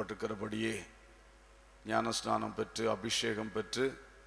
சொல்லப்பட்டிருக்கிறபடியே ஞானஸ்நானம் பெற்று அபிஷேகம் பெற்று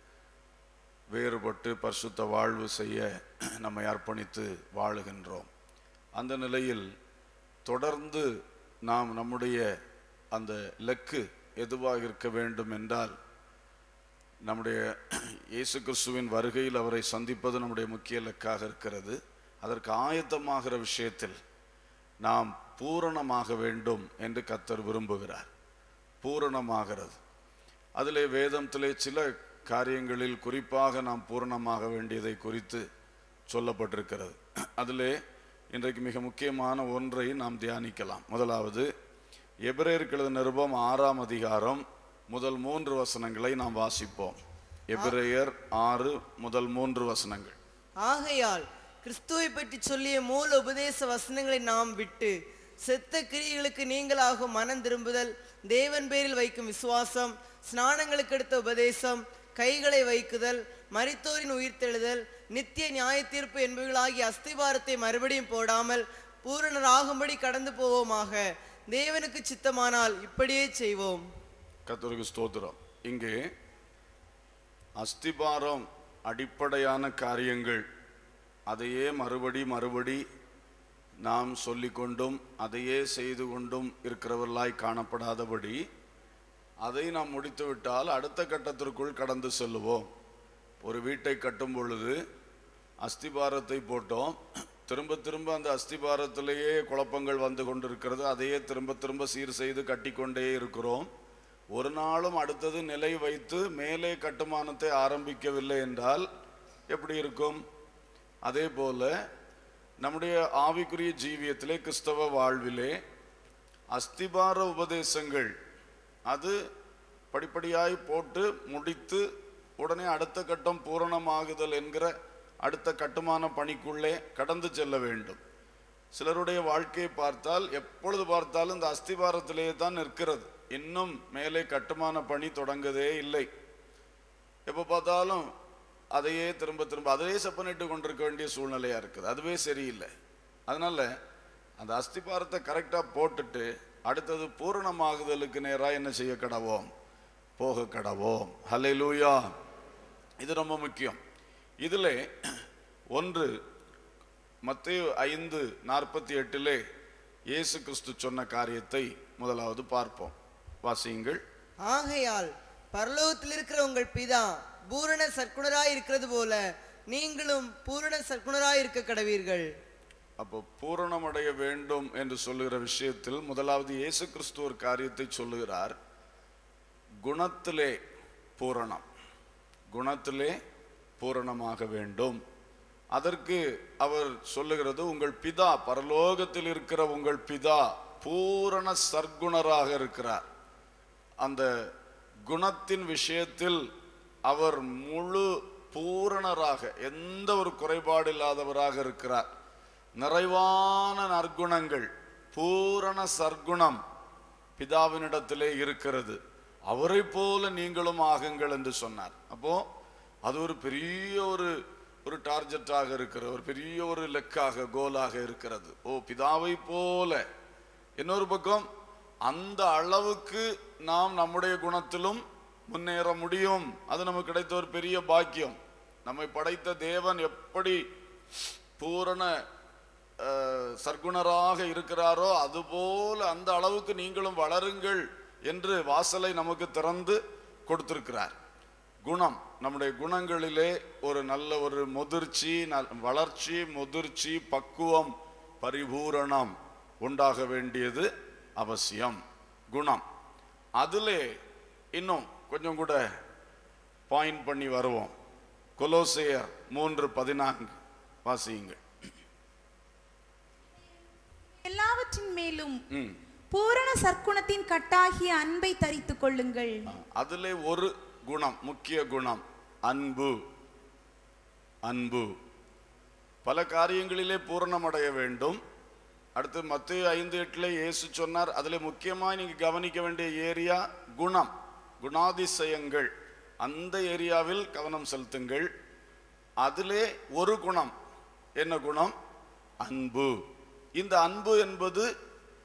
வேறுபட்டு பரிசுத்த வாழ்வு செய்ய நம்மை அர்ப்பணித்து வாழுகின்றோம் அந்த நிலையில் தொடர்ந்து நாம் நம்முடைய அந்த இலக்கு எதுவாக இருக்க வேண்டும் என்றால் நம்முடைய இயேசு கிறிஸ்துவின் வருகையில் அவரை சந்திப்பது நம்முடைய முக்கிய இலக்காக இருக்கிறது அதற்கு ஆயத்தமாகிற விஷயத்தில் நாம் பூரணமாக வேண்டும் என்று கத்தர் விரும்புகிறார் பூரணமாகிறது அதிலே வேதத்திலே சில காரியங்களில் குறிப்பாக நாம் பூரணமாக வேண்டியதை குறித்து சொல்லப்பட்டிருக்கிறது அதிலே இன்றைக்கு மிக முக்கியமான ஒன்றை நாம் தியானிக்கலாம் முதலாவது எபிரேயருக்கு எழுதின நிருபம் ஆறாம் அதிகாரம் முதல் மூன்று வசனங்களை நாம் வாசிப்போம் எபிரேயர் ஆறு முதல் மூன்று வசனங்கள் ஆகையால் கிறிஸ்துவை பற்றி சொல்லிய மூல உபதேச வசனங்களை நாம் விட்டு செத்த கிரியைகளுக்கு நீங்களாகும் மனம் திரும்புதல் தேவன் பேரில் வைக்கும் விசுவாசம் ஸ்நானங்களுக்கு எடுத்த உபதேசம் கைகளை வைக்குதல் மரித்தோரின் உயிர்த்தெழுதல் நித்திய நியாய தீர்ப்பு என்பவைகளாகிய அஸ்திபாரத்தை மறுபடியும் போடாமல் பூரணராகும்படி கடந்து போவோமாக தேவனுக்கு சித்தமானால் இப்படியே செய்வோம் கர்த்தருக்கு ஸ்தோத்திரம் இங்கே அஸ்திபாரம் அடிப்படையான காரியங்கள் அதையே மறுபடி மறுபடி நாம் சொல்லிக்கொண்டும் அதையே செய்து கொண்டும் இருக்கிறவர்களாய் காணப்படாதபடி அதை நாம் முடித்துவிட்டால் அடுத்த கட்டத்திற்குள் கடந்து செல்லுவோம் ஒரு வீட்டை கட்டும் பொழுது அஸ்திபாரத்தை போட்டோம் திரும்ப திரும்ப அந்த அஸ்திபாரத்திலேயே குழப்பங்கள் வந்து கொண்டிருக்கிறது அதையே திரும்ப திரும்ப சீர் செய்து கட்டிக்கொண்டே இருக்கிறோம் ஒரு நாளும் அடுத்தது நிலை வைத்து மேலே கட்டுமானத்தை ஆரம்பிக்கவில்லை என்றால் எப்படி இருக்கும் அதே போல நம்முடைய ஆவிக்குரிய ஜீவியத்திலே கிறிஸ்தவ வாழ்விலே அஸ்திபார உபதேசங்கள் அது படிப்படியாய் போட்டு முடித்து உடனே அடுத்த கட்டம் பூரணமாகுதல் என்கிற அடுத்த கட்டுமான பணிக்குள்ளே கடந்து செல்ல வேண்டும் சிலருடைய வாழ்க்கையை பார்த்தால் எப்பொழுது பார்த்தாலும் இந்த அஸ்திபாரத்திலேயே தான் நிற்கிறது இன்னும் மேலே கட்டுமான பணி தொடங்கதே இல்லை எப்போ பார்த்தாலும் அதையே திரும்ப திரும்ப அதையே செப்பனிட்டு கொண்டிருக்க வேண்டிய சூழ்நிலையா இருக்குது அதுவே சரியில்லை அதனால அந்த அஸ்திபாரத்தை கரெக்டாக போட்டுட்டு அடுத்தது பூரணமாகுதலுக்கு நேராக என்ன செய்ய கடவோம் போக கடவோம் ஹலே லூயா இது ரொம்ப முக்கியம் இதில் ஒன்று மத்தேயு ஐந்து நாற்பத்தி எட்டிலே இயேசு கிறிஸ்து சொன்ன காரியத்தை முதலாவது பார்ப்போம் வாசியுங்கள் ஆகையால் பரலோகத்தில் இருக்கிற உங்கள் பிதா பூரண சற்குணராய் இருக்கிறது போல நீங்களும் பூரண சற்குணராய் இருக்க கடவீர்கள் அப்போ பூரணமடைய வேண்டும் என்று சொல்லுகிற விஷயத்தில் முதலாவது இயேசு கிறிஸ்து ஒரு காரியத்தை சொல்லுகிறார் குணத்திலே பூரணம் குணத்திலே பூரணமாக வேண்டும் அதற்கு அவர் சொல்லுகிறது உங்கள் பிதா பரலோகத்தில் இருக்கிற உங்கள் பிதா பூரண சர்க்குணராக இருக்கிறார் அந்த குணத்தின் விஷயத்தில் அவர் முழு பூரணராக எந்த ஒரு குறைபாடு இல்லாதவராக இருக்கிறார் நிறைவான நற்குணங்கள் பூரண சர்க்குணம் பிதாவினிடத்திலே இருக்கிறது அவரை போல நீங்களும் ஆகுங்கள் என்று சொன்னார் அப்போ அது ஒரு பெரிய ஒரு ஒரு டார்கெட்டாக இருக்கிற ஒரு பெரிய ஒரு லெக்காக கோலாக இருக்கிறது ஓ பிதாவை போல இன்னொரு பக்கம் அந்த அளவுக்கு நாம் நம்முடைய குணத்திலும் முன்னேற முடியும் அது நமக்கு கிடைத்த ஒரு பெரிய பாக்கியம் நம்மை படைத்த தேவன் எப்படி பூரண அஹ், சர்க்குணராக இருக்கிறாரோ அதுபோல அந்த அளவுக்கு நீங்களும் வளருங்கள் என்று வாசலை நமக்கு திறந்து கொடுத்திருக்கிறார் குணம் நம்முடைய குணங்களிலே ஒரு நல்ல ஒரு முதிர்ச்சி நல்- வளர்ச்சி முதிர்ச்சி பக்குவம் பரிபூரணம் உண்டாக வேண்டியது அவசியம் குணம் அதிலே இன்னும் கொஞ்சம் கூட பாயிண்ட் பண்ணி வருவோம் கொலோசையர் மூன்று பதினான்கு வாசியுங்கள் எல்லாவற்றின் மேலும் ம் பூரண சற்குணத்தின் கட்டாகிய அன்பை தரித்துக் கொள்ளுங்கள் அதிலே ஒரு குணம் முக்கிய குணம் அன்பு அன்பு பல காரியங்களிலே பூரணமடைய வேண்டும் அடுத்து மத்திய ஐந்து எட்டுல இயேசு சொன்னார் அதிலே முக்கியமாக நீங்க கவனிக்க வேண்டிய ஏரியா குணம் குணாதிசயங்கள் அந்த ஏரியாவில் கவனம் செலுத்துங்கள் அதிலே ஒரு குணம் என்ன குணம் அன்பு இந்த அன்பு என்பது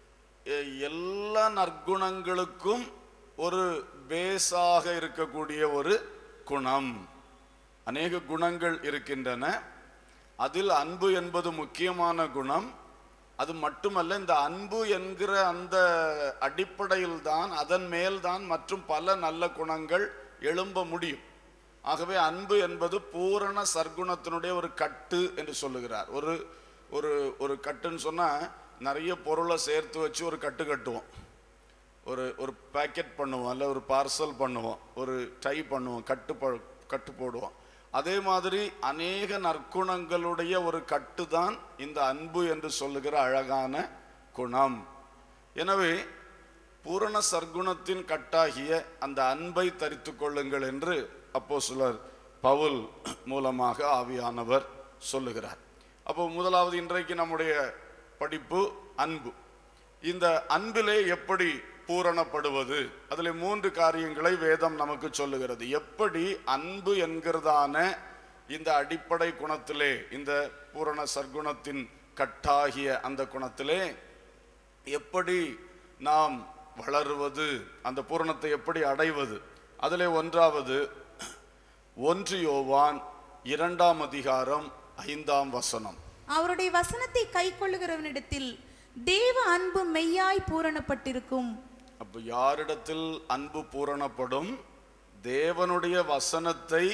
எ- எல்லா நற்குணங்களுக்கும் ஒரு பேஸாக இருக்கக்கூடிய ஒரு குணம் அநேக குணங்கள் இருக்கின்றன அதில் அன்பு என்பது முக்கியமான குணம் அது மட்டுமல்ல இந்த அன்பு என்கிற அந்த அடிப்படையில் தான் அதன் மேல்தான் மற்றும் பல நல்ல குணங்கள் எழும்ப முடியும் ஆகவே அன்பு என்பது பூரண சர்க்குணத்தினுடைய ஒரு கட்டு என்று சொல்லுகிறார் ஒரு ஒரு ஒரு கட்டுன்னு சொன்னா நிறைய பொருளை சேர்த்து வச்சு ஒரு கட்டு கட்டுவோம் ஒரு ஒரு பேக்கெட் பண்ணுவோம் இல்லை ஒரு பார்சல் பண்ணுவோம் ஒரு டை பண்ணுவோம் கட்டு ப- கட்டு போடுவோம் அதே மாதிரி அநேக நற்குணங்களுடைய ஒரு கட்டு தான் இந்த அன்பு என்று சொல்லுகிற அழகான குணம் எனவே பூரண சர்க்குணத்தின் கட்டாகிய அந்த அன்பை தரித்து கொள்ளுங்கள் என்று அப்போ சிலர் பவுல் மூலமாக ஆவியானவர் சொல்லுகிறார் அப்போ முதலாவது இன்றைக்கு நம்முடைய படிப்பு அன்பு இந்த அன்பிலே எப்படி பூரணப்படுவது அதில் மூன்று காரியங்களை வேதம் நமக்கு சொல்லுகிறது எப்படி அன்பு என்கிறதான இந்த அடிப்படை குணத்திலே இந்த பூரண சர்க்குணத்தின் கட்டாகிய அந்த குணத்திலே எப்படி நாம் வளருவது அந்த பூரணத்தை எப்படி அடைவது அதிலே ஒன்றாவது ஒன்று யோவான் இரண்டாம் அதிகாரம் ஐந்தாம் வசனம் அவருடைய வசனத்தை கைக்கொள்ளுகிறவனிடத்தில் தேவ அன்பு மெய்யாய் பூரணப்பட்டிருக்கும் அப்ப யாரிடத்தில் அன்பு பூரணப்படும் தேவனுடைய வசனத்தை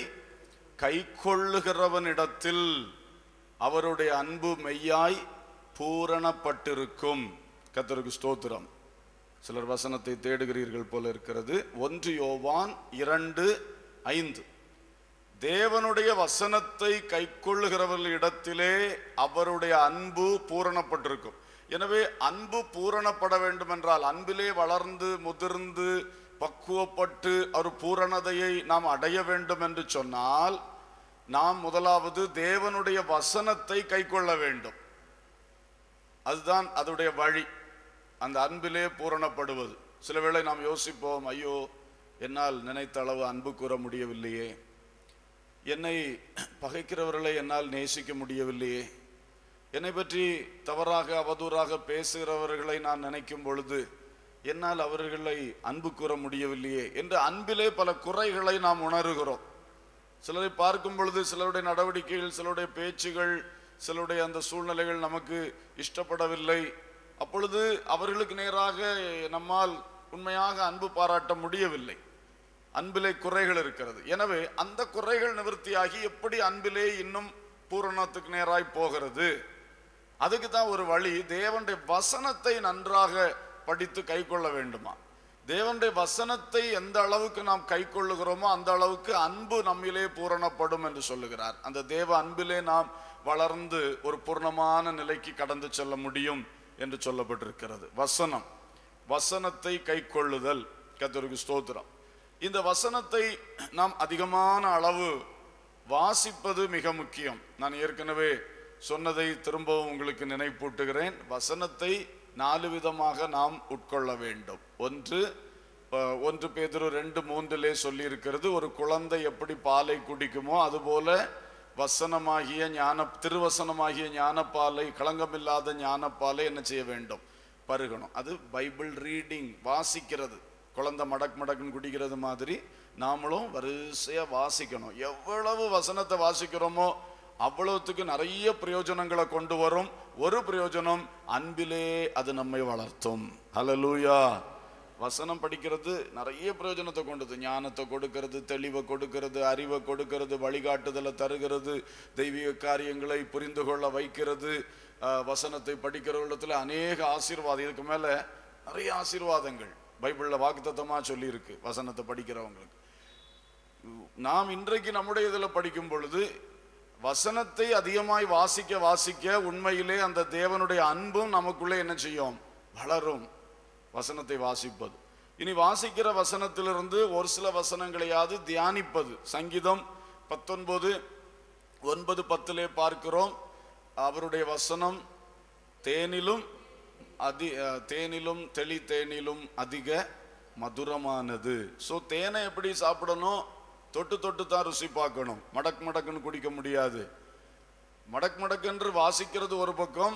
கைக்கொள்ளுகிறவனிடத்தில் அவருடைய அன்பு மெய்யாய் பூரணப்பட்டிருக்கும் கர்த்தருக்கு ஸ்தோத்திரம் சிலர் வசனத்தை தேடுகிறீர்கள் போல இருக்கிறது ஒன்று யோவான் இரண்டு ஐந்து தேவனுடைய வசனத்தை கைக்கொள்ளுகிறவர்களிடத்திலே அவருடைய அன்பு பூரணப்பட்டிருக்கும் எனவே அன்பு பூரணப்பட வேண்டும் என்றால் அன்பிலே வளர்ந்து முதிர்ந்து பக்குவப்பட்டு ஒரு பூரணதையை நாம் அடைய வேண்டும் என்று சொன்னால் நாம் முதலாவது தேவனுடைய வசனத்தை கைக்கொள்ள வேண்டும் அதுதான் அதனுடைய வழி அந்த அன்பிலே பூரணப்படுவது சில வேளை நாம் யோசிப்போம் ஐயோ என்னால் நினைத்த அளவு அன்பு கூற முடியவில்லையே என்னை பகைக்கிறவர்களை என்னால் நேசிக்க முடியவில்லையே என்னை பற்றி தவறாக அவதூறாக பேசுகிறவர்களை நான் நினைக்கும் பொழுது என்னால் அவர்களை அன்பு கூற முடியவில்லையே என்று அன்பிலே பல குறைகளை நாம் உணர்கிறோம் சிலரை பார்க்கும் பொழுது சிலருடைய நடவடிக்கைகள் சிலருடைய பேச்சுகள் சிலருடைய அந்த சூழ்நிலைகள் நமக்கு இஷ்டப்படவில்லை அப்பொழுது அவர்களுக்கு நேராக நம்மால் உண்மையாக அன்பு பாராட்ட முடியவில்லை அன்பிலே குறைகள் இருக்கிறது எனவே அந்த குறைகள் நிவர்த்தியாகி எப்படி அன்பிலே இன்னும் பூரணத்துக்கு நேராய் போகிறது அதுக்கு தான் ஒரு வழி தேவனுடைய வசனத்தை நன்றாக படித்து கைக்கொள்ள வேண்டுமா தேவனுடைய வசனத்தை எந்த அளவுக்கு நாம் கைக்கொள்ளுகிறோமோ அந்த அளவுக்கு அன்பு நம்மிலே பூரணப்படும் என்று சொல்லுகிறார் அந்த தேவ அன்பிலே நாம் வளர்ந்து ஒரு பூர்ணமான நிலைக்கு கடந்து செல்ல முடியும் என்று சொல்லப்பட்டிருக்கிறது வசனம் வசனத்தை கைக்கொள்ளுதல் கர்த்தருக்கு ஸ்தோத்திரம் இந்த வசனத்தை நாம் அதிகமான அளவு வாசிப்பது மிக முக்கியம் நான் ஏற்கனவே சொன்னதை திரும்பவும் உங்களுக்கு நினைப்பூட்டுகிறேன் வசனத்தை நாலு விதமாக நாம் உட்கொள்ள வேண்டும் ஒன்று அஹ், ஒன்று பேதுரு ரெண்டு மூன்றிலே சொல்லி இருக்கிறது ஒரு குழந்தை எப்படி பாலை குடிக்குமோ அதுபோல வசனமாகிய ஞான திருவசனமாகிய ஞானப்பாலை களங்கமில்லாத ஞானப்பாலை என்ன செய்ய வேண்டும் பருகணும் அது பைபிள் ரீடிங் வாசிக்கிறது குழந்தை மடக் மடக்குன்னு குடிக்கிறது மாதிரி நாமளும் வரிசையா வாசிக்கணும் எவ்வளவு வசனத்தை வாசிக்கிறோமோ அவ்வளவுத்துக்கு நிறைய பிரயோஜனங்களை கொண்டு வரும் ஒரு பிரயோஜனம் அன்பிலே அது நம்மை வளர்த்தும் ஹalleluya வசனம் படிக்கிறது நிறைய பிரயோஜனத்தை கொண்டது ஞானத்தை கொடுக்கிறது தெளிவை கொடுக்கிறது அறிவை கொடுக்கிறது வழிகாட்டுதலை தருகிறது தெய்வீக காரியங்களை புரிந்து கொள்ள வைக்கிறது ஆஹ், வசனத்தை படிக்கிறவர்களிடத்துல அநேக ஆசீர்வாதம் இதுக்கு மேல நிறைய ஆசீர்வாதங்கள் பைபிள்ல வாக்குத்தத்தமா சொல்லி இருக்கு வசனத்தை படிக்கிறவங்களுக்கு நாம் இன்றைக்கு நம்முடைய இதில் படிக்கும் பொழுது வசனத்தை அதிகமாய் வாசிக்க வாசிக்க உண்மையிலே அந்த தேவனுடைய அன்பும் நமக்குள்ளே என்ன செய்யும் வளரும் வசனத்தை வாசிப்பது இனி வாசிக்கிற வசனத்திலிருந்து ஒரு சில வசனங்களையாவது தியானிப்பது சங்கீதம் பத்தொன்பது ஒன்பது பத்திலே பார்க்கிறோம் அவருடைய வசனம் தேனிலும் அதி அஹ், தேனிலும் தெளி தேனிலும் அதிக மதுரமானது ஸோ தேனை எப்படி சாப்பிடணும் தொட்டு தொட்டு தான் ருசி பார்க்கணும் மடக் மடக்குன்னு குடிக்க முடியாது மடக் மடக்கென்று வாசிக்கிறது ஒரு பக்கம்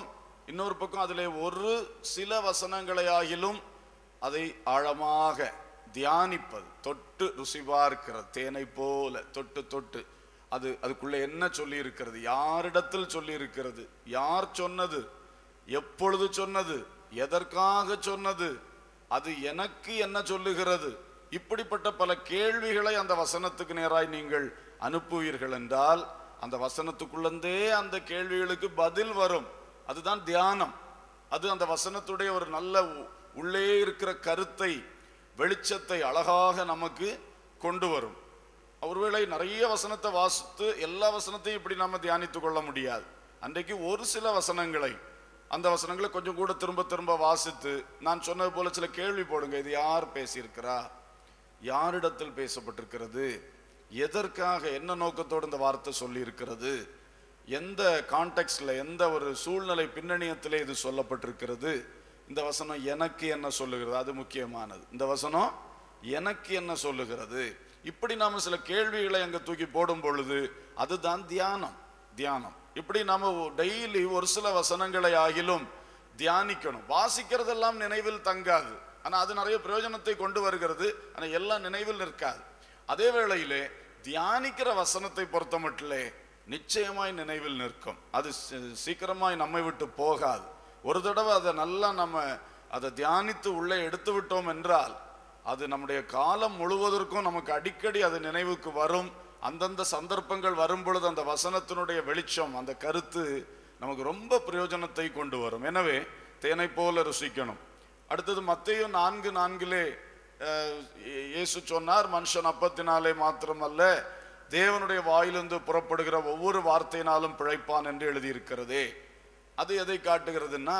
இன்னொரு பக்கம் அதிலே ஒரு சில வசனங்களை ஆகிலும் அதை ஆழமாக தியானிப்பது தொட்டு ருசி பார்க்கிறது தேனை போல தொட்டு தொட்டு அது அதுக்குள்ள என்ன சொல்லி இருக்கிறது யாரிடத்தில் சொல்லி இருக்கிறது யார் சொன்னது எப்பொழுது சொன்னது எதற்காக சொன்னது அது எனக்கு என்ன சொல்லுகிறது இப்படிப்பட்ட பல கேள்விகளை அந்த வசனத்துக்கு நேராய் நீங்கள் அனுப்புவீர்கள் என்றால் அந்த வசனத்துக்குள்ளந்தே அந்த கேள்விகளுக்கு பதில் வரும் அதுதான் தியானம் அது அந்த வசனத்துடைய ஒரு நல்ல உ- உள்ளே இருக்கிற கருத்தை வெளிச்சத்தை அழகாக நமக்கு கொண்டு வரும் ஒருவேளை நிறைய வசனத்தை வாசித்து எல்லா வசனத்தையும் இப்படி நாம தியானித்து கொள்ள முடியாது அன்றைக்கு ஒரு சில வசனங்களை அந்த வசனங்களை கொஞ்சம் கூட திரும்ப திரும்ப வாசித்து நான் சொன்னது போல சில கேள்வி போடுங்க இது யார் பேசியிருக்கிறா யாரிடத்தில் பேசப்பட்டிருக்கிறது எதற்காக என்ன நோக்கத்தோடு இந்த வார்த்தை சொல்லி இருக்கிறது எந்த கான்டெக்ட்ல எந்த ஒரு சூழ்நிலை பின்னணியத்திலே இது சொல்லப்பட்டிருக்கிறது இந்த வசனம் எனக்கு என்ன சொல்லுகிறது அது முக்கியமானது இந்த வசனம் எனக்கு என்ன சொல்லுகிறது இப்படி நாம சில கேள்விகளை அங்க தூக்கி போடும் பொழுது அதுதான் தியானம் தியானம் இப்படி நாம டெய்லி ஒரு சில வசனங்களை ஆகிலும் தியானிக்கணும் வாசிக்கிறதெல்லாம் நினைவில் தங்காது ஆனா அது நிறைய பிரயோஜனத்தை கொண்டு வருகிறது ஆனா எல்லாம் நினைவில் நிற்காது அதே வேளையிலே தியானிக்கிற வசனத்தை பொறுத்த மட்டிலே நிச்சயமாய் நினைவில் நிற்கும் அது சீ- சீக்கிரமாய் நம்மை விட்டு போகாது ஒரு தடவை அதை நல்லா நம்ம அதை தியானித்து உள்ளே எடுத்து விட்டோம் என்றால் அது நம்முடைய காலம் முழுவதற்கும் நமக்கு அடிக்கடி அது நினைவுக்கு வரும் அந்தந்த சந்தர்ப்பங்கள் வரும் பொழுது அந்த வசனத்தினுடைய வெளிச்சம் அந்த கருத்து நமக்கு ரொம்ப பிரயோஜனத்தை கொண்டு வரும் எனவே தேனை போல ருசிக்கணும் அடுத்தது மத்தேயு நான்கு நான்கிலே அஹ், இயே- இயேசு சொன்னார் மனுஷன் அப்பத்தினாலே மாத்திரமல்ல தேவனுடைய வாயிலிருந்து புறப்படுகிற ஒவ்வொரு வார்த்தையினாலும் பிழைப்பான் என்று எழுதியிருக்கிறதே அது எதை காட்டுகிறதுன்னா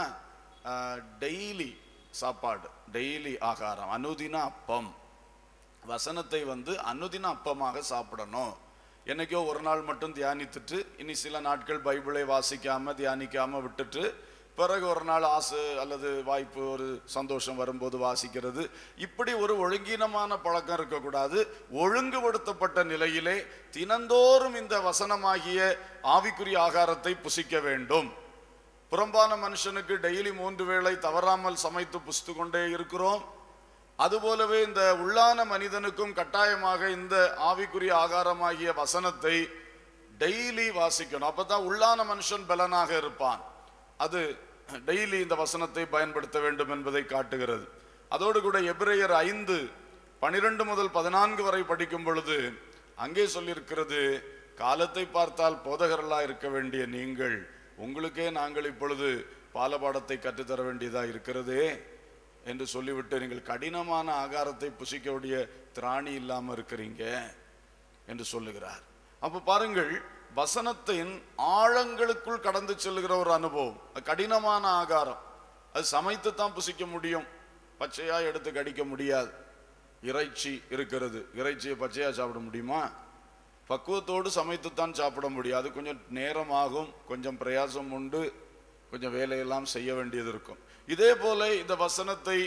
டெய்லி சாப்பாடு டெய்லி ஆகாரம் அனுதின அப்பம் வசனத்தை வந்து அனுதின அப்பமாக சாப்பிடணும் என்னைக்கோ ஒரு நாள் மட்டும் தியானித்துட்டு இனி சில நாட்கள் பைபிளை வாசிக்காம தியானிக்காம விட்டுட்டு பிறகு ஒரு நாள் ஆசை அல்லது வாய்ப்பு ஒரு சந்தோஷம் வரும்போது வாசிக்கிறது இப்படி ஒரு ஒழுங்கீனமான பழக்கம் இருக்கக்கூடாது ஒழுங்குபடுத்தப்பட்ட நிலையிலே தினந்தோறும் இந்த வசனமாகிய ஆவிக்குரிய ஆகாரத்தை புசிக்க வேண்டும் புறம்பான மனுஷனுக்கு டெய்லி மூன்று வேளை தவறாமல் சமைத்து புசித்து கொண்டே இருக்கிறோம் அதுபோலவே இந்த உள்ளான மனிதனுக்கும் கட்டாயமாக இந்த ஆவிக்குரிய ஆகாரமாகிய வசனத்தை டெய்லி வாசிக்கணும் அப்பதான் உள்ளான மனுஷன் பலனாக இருப்பான் அது டெய்லி இந்த வசனத்தை பயன்படுத்த வேண்டும் என்பதை காட்டுகிறது அதோடு கூட எபிரேயர் ஐந்து பனிரெண்டு முதல் பதினான்கு வரை படிக்கும் பொழுது அங்கே சொல்லியிருக்கிறது காலத்தை பார்த்தால் போதகர்களா இருக்க வேண்டிய நீங்கள் உங்களுக்கே நாங்கள் இப்பொழுது பாலபாடத்தை கற்றுத்தர வேண்டியதா இருக்கிறதே என்று சொல்லிவிட்டு நீங்கள் கடினமான ஆகாரத்தை புசிக்க வேண்டிய திராணி இல்லாம இருக்கிறீங்க என்று சொல்லுகிறார் அப்ப பாருங்கள் வசனத்தின் ஆழங்களுக்குள் கடந்து செல்லுகிற ஒரு அனுபவம் அது கடினமான ஆகாரம் அது சமைத்து தான் புசிக்க முடியும் பச்சையா எடுத்து கடிக்க முடியாது இறைச்சி இருக்கிறது இறைச்சியை பச்சையா சாப்பிட முடியுமா பக்குவத்தோடு சமைத்துத்தான் சாப்பிட முடியும் அது கொஞ்சம் நேரம் ஆகும் கொஞ்சம் பிரயாசம் உண்டு கொஞ்சம் வேலையெல்லாம் செய்ய வேண்டியது இருக்கும் இதே போல இந்த வசனத்தை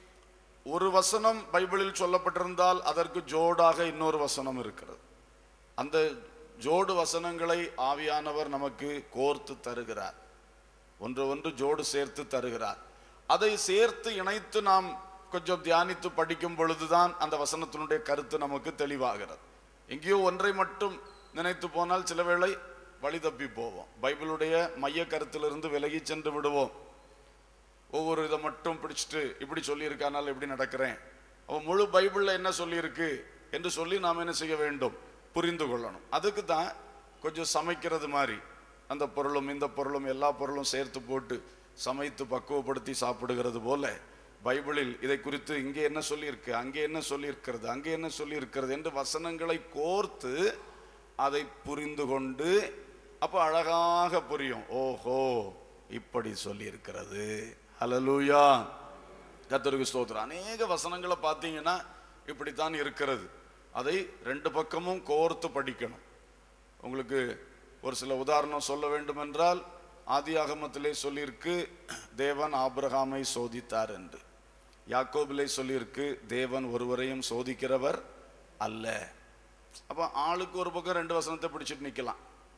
ஒரு வசனம் பைபிளில் சொல்லப்பட்டிருந்தால் அதற்கு ஜோடாக இன்னொரு வசனம் இருக்கிறது அந்த ஜோடு வசனங்களை ஆவியானவர் நமக்கு கோர்த்து தருகிறார் ஒன்று ஒன்று ஜோடு சேர்த்து தருகிறார் அதை சேர்த்து இணைத்து நாம் கொஞ்சம் தியானித்து படிக்கும் பொழுதுதான் அந்த வசனத்தினுடைய கருத்து நமக்கு தெளிவாகிறது எங்கேயோ ஒன்றை மட்டும் நினைத்து போனால் சில வேளை வழி தப்பி போவோம் பைபிளுடைய மைய கருத்திலிருந்து விலகி சென்று விடுவோம் ஒவ்வொரு இதை மட்டும் பிடிச்சிட்டு இப்படி சொல்லியிருக்கானால் எப்படி நடக்கிறேன் அவன் முழு பைபிள்ல என்ன சொல்லியிருக்கு என்று சொல்லி நாம் என்ன செய்ய வேண்டும் புரிந்து கொள்ளணும் அதுக்கு தான் கொஞ்சம் சமைக்கிறது மாதிரி அந்த பொருளும் இந்த பொருளும் எல்லா பொருளும் சேர்த்து போட்டு சமைத்து பக்குவப்படுத்தி சாப்பிடுகிறது போல பைபிளில் இதை குறித்து இங்கே என்ன சொல்லியிருக்கு அங்கே என்ன சொல்லியிருக்கிறது அங்கே என்ன சொல்லியிருக்கிறது என்று வசனங்களை கோர்த்து அதை புரிந்து கொண்டு அப்போ அழகாக புரியும் ஓஹோ இப்படி சொல்லியிருக்கிறது ஹalleluya கர்த்தருக்கு ஸ்தோத்திரம் அநேக வசனங்களை பார்த்தீங்கன்னா இப்படித்தான் இருக்கிறது அதை ரெண்டு பக்கமும் கோர்த்து படிக்கணும் உங்களுக்கு ஒரு சில உதாரணம் சொல்ல வேண்டும் என்றால் ஆதியாகமத்திலே சொல்லியிருக்கு தேவன் ஆபிரகாமை சோதித்தார் என்று யாக்கோபிலே சொல்லியிருக்கு தேவன் ஒருவரையும் சோதிக்கிறவர் அல்ல அப்ப ஆளுக்கு ஒரு பக்கம் ரெண்டு வசனத்தை பிடிச்சிட்டு நிக்கலாம்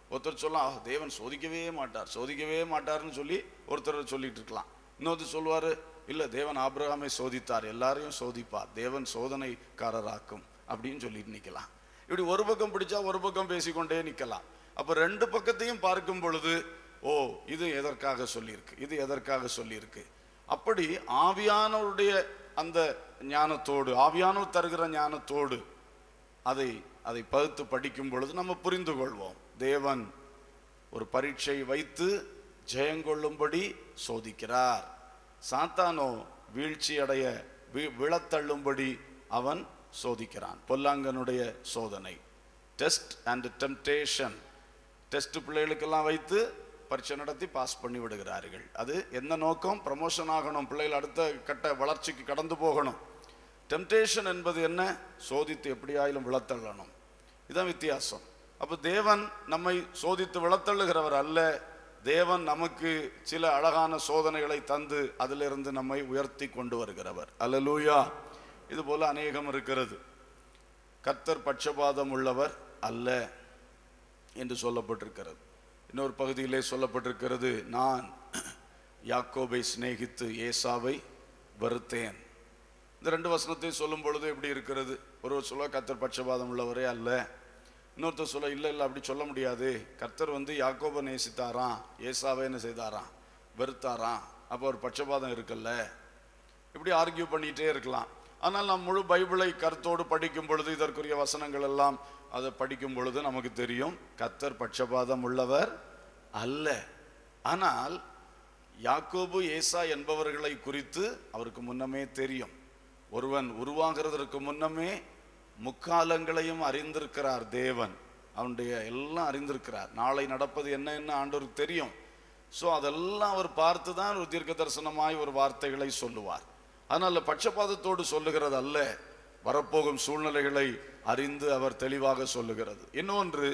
ஒருத்தர் சொல்லலாம் "ஆ, தேவன் சோதிக்கவே மாட்டார் சோதிக்கவே மாட்டார்னு சொல்லி ஒருத்தர் சொல்லிட்டு இருக்கலாம் இன்னொருத்தர் சொல்லுவாரு இல்ல தேவன் ஆபிரகாமை சோதித்தார் எல்லாரையும் சோதிப்பார் தேவன் சோதனைக்காரராக்கும் அப்படின்னு சொல்லிட்டு நிக்கலாம் இப்படி ஒரு பக்கம் பிடிச்சா ஒரு பக்கம் பேசிக்கொண்டே நிக்கலாம் அப்ப ரெண்டு பக்கத்தையும் பார்க்கும் பொழுது ஓ இது எதற்காக சொல்லியிருக்கு இது எதற்காக சொல்லியிருக்கு அப்படி ஆவியானவருடைய அந்த ஞானத்தோடு ஆவியானவர் தருகிற ஞானத்தோடு அதை அதை பகுத்து படிக்கும் பொழுது நம்ம புரிந்து கொள்வோம் தேவன் ஒரு பரீட்சை வைத்து ஜெயங்கொள்ளும்படி சோதிக்கிறார் சாத்தானோ வீழ்ச்சி அடைய வி- விழத்தள்ளும்படி அவன் சோதிக்கிறான் பொல்லாங்கனுடைய சோதனை டெஸ்ட் அண்ட் டெம்டேஷன் டெஸ்ட் பிள்ளைகளுக்கெல்லாம் வைத்து பரீட்சை நடத்தி பாஸ் பண்ணி விடுகிறார்கள் அது என்ன நோக்கம் ப்ரமோஷன் ஆகணும் பிள்ளைகள் அடுத்த கட்ட வளர்ச்சிக்கு கடந்து போகணும் டெம்டேஷன் என்பது என்ன சோதித்து எப்படியாயிலும் விழத்தள்ளணும் இதான் வித்தியாசம் அப்ப தேவன் நம்மை சோதித்து விழத்தள்ளுகிறவர் அல்ல தேவன் நமக்கு சில அழகான சோதனைகளை தந்து அதிலிருந்து நம்மை உயர்த்தி கொண்டு வருகிறவர் அல்லேலூயா இது போல அநேகம் இருக்கிறது கர்த்தர் பட்சபாதம் உள்ளவர் அல்ல என்று சொல்லப்பட்டிருக்கிறது இன்னொரு பகுதியிலே சொல்லப்பட்டிருக்கிறது நான் யாக்கோபை சிநேகித்து ஏசாவை வெறுத்தேன் இந்த ரெண்டு வசனத்தை சொல்லும் பொழுது எப்படி இருக்கிறது ஒருவர் சொல்ல கர்த்தர் பட்சபாதம் உள்ளவரே அல்ல இன்னொருத்தர் சொல்ல இல்லை இல்லை அப்படி சொல்ல முடியாது கர்த்தர் வந்து யாக்கோபை நேசித்தாராம் ஏசாவை என்ன செய்தாராம் வெறுத்தாராம் அப்போ ஒரு பட்சபாதம் இருக்குல்ல இப்படி ஆர்கியூ பண்ணிட்டே இருக்கலாம் ஆனால் நாம் முழு பைபிளை கருத்தோடு படிக்கும் பொழுது இதற்குரிய வசனங்கள் எல்லாம் அதை படிக்கும் பொழுது நமக்கு தெரியும் கத்தர் பட்சபாதம் உள்ளவர் அல்ல ஆனால் யாக்கோபு ஏசா என்பவர்களை குறித்து அவருக்கு முன்னமே தெரியும் ஒருவன் உருவாகிறதற்கு முன்னமே முக்காலங்களையும் அறிந்திருக்கிறார் தேவன் அவனுடைய எல்லாம் அறிந்திருக்கிறார் நாளை நடப்பது என்ன என்ன ஆண்டவருக்கு தெரியும் ஸோ அதெல்லாம் அவர் பார்த்து தான் ஒரு தீர்க்க தரிசனமாய் ஒரு வார்த்தைகளை சொல்லுவார் அதனால பட்சபாதத்தோடு சொல்லுகிறது அல்ல வரப்போகும் சூழ்நிலைகளை அறிந்து அவர் தெளிவாக சொல்லுகிறது இன்னொன்று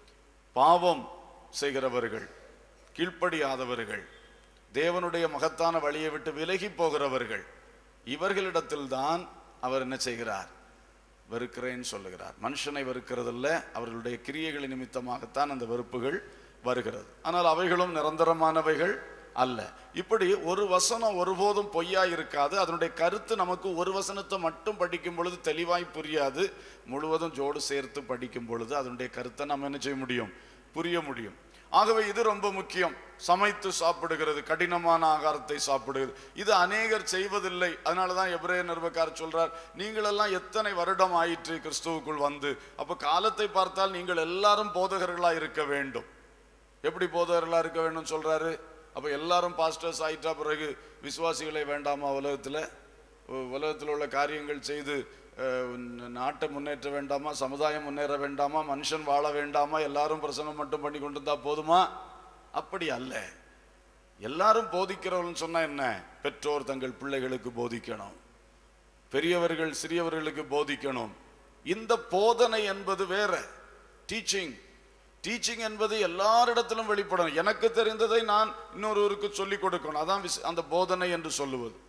பாவம் செய்கிறவர்கள் கீழ்ப்படியாதவர்கள் தேவனுடைய மகத்தான வழியை விட்டு விலகி போகிறவர்கள் இவர்களிடத்தில்தான் அவர் என்ன செய்கிறார் வெறுக்கிறேன்னு சொல்லுகிறார் மனுஷனை வெறுக்கிறதல்ல அவர்களுடைய கிரியைகளின் நிமித்தமாகத்தான் அந்த வெறுப்புகள் வருகிறது ஆனால் அவைகளும் நிரந்தரமானவைகள் அல்ல இப்படி ஒரு வசனம் ஒருபோதும் பொய்யா இருக்காது அதனுடைய கருத்து நமக்கு ஒரு வசனத்தை மட்டும் படிக்கும் பொழுது தெளிவாய் புரியாது முழுவதும் ஜோடு சேர்த்து படிக்கும் பொழுது அதனுடைய கருத்தை நம்ம என்ன செய்ய முடியும் புரிய முடியும் ஆகவே இது ரொம்ப முக்கியம் சமைத்து சாப்பிடுகிறது கடினமான ஆகாரத்தை சாப்பிடுகிறது இது அநேகர் செய்வதில்லை அதனால தான் எபிரேய நிர்வக்காரர் சொல்றார் நீங்களெல்லாம் எத்தனை வருடம் ஆயிற்று கிறிஸ்துவுக்குள் வந்து அப்ப காலத்தை பார்த்தால் நீங்கள் எல்லாரும் போதகர்களா இருக்க வேண்டும் எப்படி போதகர்களா இருக்க வேண்டும் சொல்றாரு அப்ப எல்லாரும் பாஸ்டர்ஸ் ஆயிட்டா பிறகு விசுவாசிகளை வேண்டாமா உலகத்துல உ- உலகத்தில் உள்ள காரியங்கள் செய்து அஹ், ந- நாட்டை முன்னேற்ற வேண்டாமா சமுதாயம் முன்னேற வேண்டாமா மனுஷன் வாழ வேண்டாமா எல்லாரும் பிரசங்கம் மட்டும் பண்ணி கொண்டு இருந்தா போதுமா அப்படி அல்ல எல்லாரும் போதிக்கிறவர்கள் சொன்னா என்ன பெற்றோர் தங்கள் பிள்ளைகளுக்கு போதிக்கணும் பெரியவர்கள் சிறியவர்களுக்கு போதிக்கணும் இந்த போதனை என்பது வேற டீச்சிங் டீச்சிங் என்பது எல்லாரிடத்திலும் வெளிப்படணும் எனக்கு தெரிந்ததை நான் இன்னொருவருக்கு சொல்லிக் கொடுக்கணும் அதான் விஸ்- அந்த போதனை என்று சொல்லுவது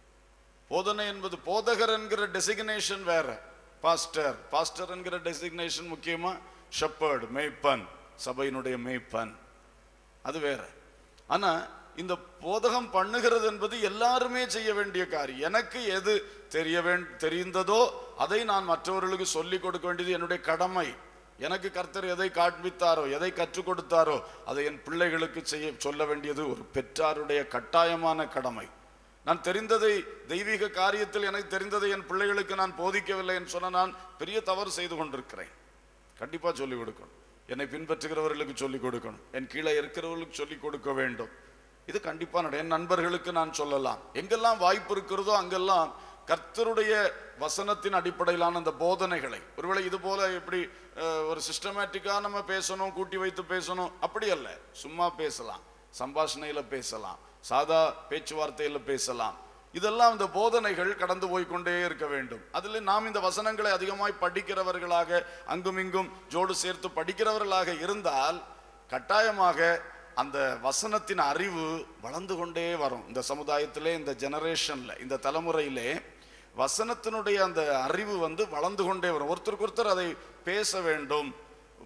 போதனை என்பது போதகர் என்கிற டெசிக்னேஷன் வேற பாஸ்டர் பாஸ்டர் என்கிற டெசிக்னேஷன் முக்கியமா ஷெப்பர்ட் மேய்ப்பன் சபையினுடைய மேய்ப்பன் அது வேற ஆனா இந்த போதகம் பண்ணுகிறது என்பது எல்லாருமே செய்ய வேண்டிய காரியம் எனக்கு எது தெரிய வேண் தெரிந்ததோ அதை நான் மற்றவர்களுக்கு சொல்லிக் கொடுக்க வேண்டியது என்னுடைய கடமை எனக்கு கர்த்தர் எதை காண்பித்தாரோ எதை கற்றுக் கொடுத்தாரோ அதை என் பிள்ளைகளுக்கு செய்ய சொல்ல வேண்டியது ஒரு பெற்றாருடைய கட்டாயமான கடமை நான் தெரிந்ததை தெய்வீக காரியத்தில் எனக்கு தெரிந்ததை என் பிள்ளைகளுக்கு நான் போதிக்கவில்லை என்று சொன்ன நான் பெரிய தவறு செய்து கொண்டிருக்கிறேன் கண்டிப்பா சொல்லிக் கொடுக்கணும் என்னை பின்பற்றுகிறவர்களுக்கு சொல்லிக் கொடுக்கணும் என் கீழே இருக்கிறவர்களுக்கு சொல்லிக் கொடுக்க வேண்டும் இது கண்டிப்பா நட என் நண்பர்களுக்கு நான் சொல்லலாம் எங்கெல்லாம் வாய்ப்பு இருக்கிறதோ அங்கெல்லாம் கர்த்தருடைய வசனத்தின் அடிப்படையிலான அந்த போதனைகளை ஒருவேளை இது போல இப்படி அஹ், ஒரு சிஸ்டமேட்டிக்கா நம்ம பேசணும் கூட்டி வைத்து பேசணும் அப்படி அல்ல சும்மா பேசலாம் சம்பாஷணையில பேசலாம் சாதா பேச்சுவார்த்தையில பேசலாம் இதெல்லாம் இந்த போதனைகள் கடந்து போய் கொண்டே இருக்க வேண்டும் அதில் நாம் இந்த வசனங்களை அதிகமாய் படிக்கிறவர்களாக அங்கும் இங்கும் ஜோடு சேர்த்து படிக்கிறவர்களாக இருந்தால் கட்டாயமாக அந்த வசனத்தின் அறிவு வளர்ந்து கொண்டே வரும் இந்த சமுதாயத்திலே இந்த ஜெனரேஷன்ல இந்த தலைமுறையிலே வசனத்தினுடைய அந்த அறிவு வந்து வளர்ந்து கொண்டே வரும் ஒருத்தருக்கு ஒருத்தர் அதை பேச வேண்டும்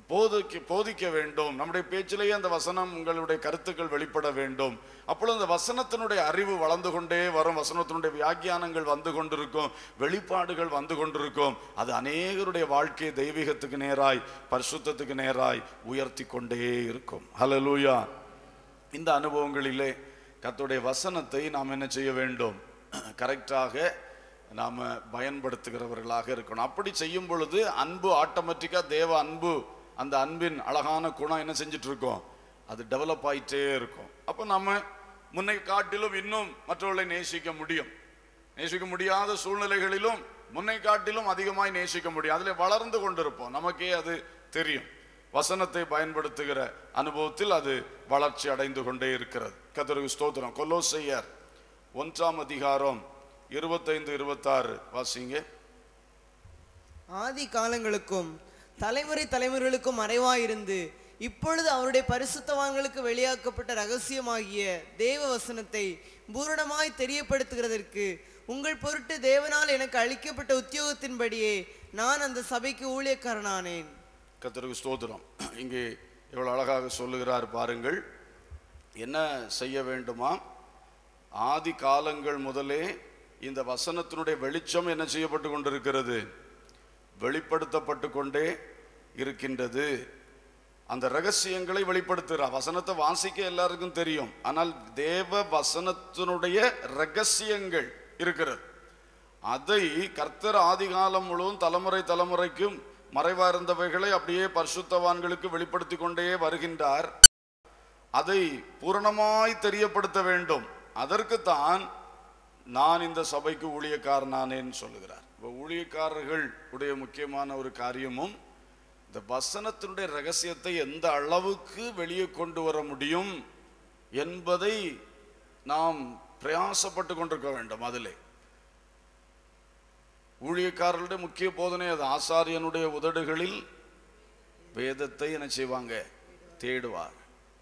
போதிக்க போதிக்க வேண்டும் நம்முடைய பேச்சிலேயே அந்த வசனம் உங்களுடைய கருத்துக்கள் வெளிப்பட வேண்டும் அப்பொழுது அந்த வசனத்தினுடைய அறிவு வளர்ந்து கொண்டே வரும் வசனத்தினுடைய வியாக்கியானங்கள் வந்து கொண்டிருக்கும் வெளிப்பாடுகள் வந்து கொண்டிருக்கும் அது அநேகருடைய வாழ்க்கையை தெய்வீகத்துக்கு நேராய் பரிசுத்தத்துக்கு நேராய் உயர்த்தி கொண்டே இருக்கும் ஹalleluya இந்த அனுபவங்களிலே கர்த்தருடைய வசனத்தை நாம் என்ன செய்ய வேண்டும் கரெக்டாக நாம் பயன்படுத்துகிறவர்களாக இருக்கணும் அப்படி செய்யும் பொழுது அன்பு ஆட்டோமேட்டிக்காக தேவ அன்பு அந்த அன்பின் அழகான குணம் என்ன செஞ்சுட்டு இருக்கோம் அது டெவலப் ஆயிட்டே இருக்கும் அப்போ நம்ம முன்னை காட்டிலும் இன்னும் மற்றவர்களை நேசிக்க முடியும் நேசிக்க முடியாத சூழ்நிலைகளிலும் முன்னை காட்டிலும் அதிகமாய் நேசிக்க முடியும் அதில் வளர்ந்து கொண்டிருப்போம் நமக்கே அது தெரியும் வசனத்தை பயன்படுத்துகிற அனுபவத்தில் அது வளர்ச்சி அடைந்து கொண்டே இருக்கிறது கத்தருக்கு ஸ்தோத்திரம் கொல்லோசையர் ஒன்றாம் அதிகாரம் இருபத்தைந்து இருபத்தாறு வாசிங்க ஆதி காலங்களுக்கும் தலைமுறை தலைமுறைகளுக்கும் மறைவாயிருந்து இப்பொழுது அவருடைய பரிசுத்தவான்களுக்கு வெளியாக்கப்பட்ட ரகசியமாகிய தேவ வசனத்தை பூரணமாய் தெரியப்படுத்துகிறதற்கு உங்கள் பொருட்டு தேவனால் எனக்கு அளிக்கப்பட்ட உத்தியோகத்தின்படியே நான் அந்த சபைக்கு ஊழியக்காரனானேன் கத்தருக்கு ஸ்தோத்திரம் இங்கே எவ்வளவு அழகாக சொல்லுகிறார் பாருங்கள் என்ன செய்ய வேண்டுமா ஆதி காலங்கள் முதலே இந்த வசனத்தினுடைய வெளிச்சம் என்ன செய்யப்பட்டு கொண்டிருக்கிறது வெளிப்படுத்தப்பட்டு கொண்டே இருக்கின்றது அந்த ரகசியங்களை வெளிப்படுத்துகிறார் வசனத்தை வாசிக்க எல்லாருக்கும் தெரியும் ஆனால் தேவ வசனத்தினுடைய ரகசியங்கள் இருக்கிறது அதை கர்த்தர் ஆதிகாலம் முழுவதும் தலைமுறை தலைமுறைக்கும் மறைவா இருந்தவைகளை அப்படியே பரிசுத்தவான்களுக்கு வெளிப்படுத்தி கொண்டே வருகின்றார் அதை பூரணமாய் தெரியப்படுத்த வேண்டும் அதற்குத்தான் நான் இந்த சபைக்கு ஊழியக்காரனானேன்னு சொல்லுகிறார் இப்போ ஊழியக்காரர்கள் உடைய முக்கியமான ஒரு காரியமும் இந்த வசனத்தினுடைய ரகசியத்தை எந்த அளவுக்கு வெளியே கொண்டு வர முடியும் என்பதை நாம் பிரயாசப்பட்டு கொண்டிருக்க வேண்டும் அதிலே ஊழியக்காரர்களுடைய முக்கிய போதனை அது ஆசாரியனுடைய உதடுகளில் வேதத்தை என்ன செய்வாங்க தேடுவார்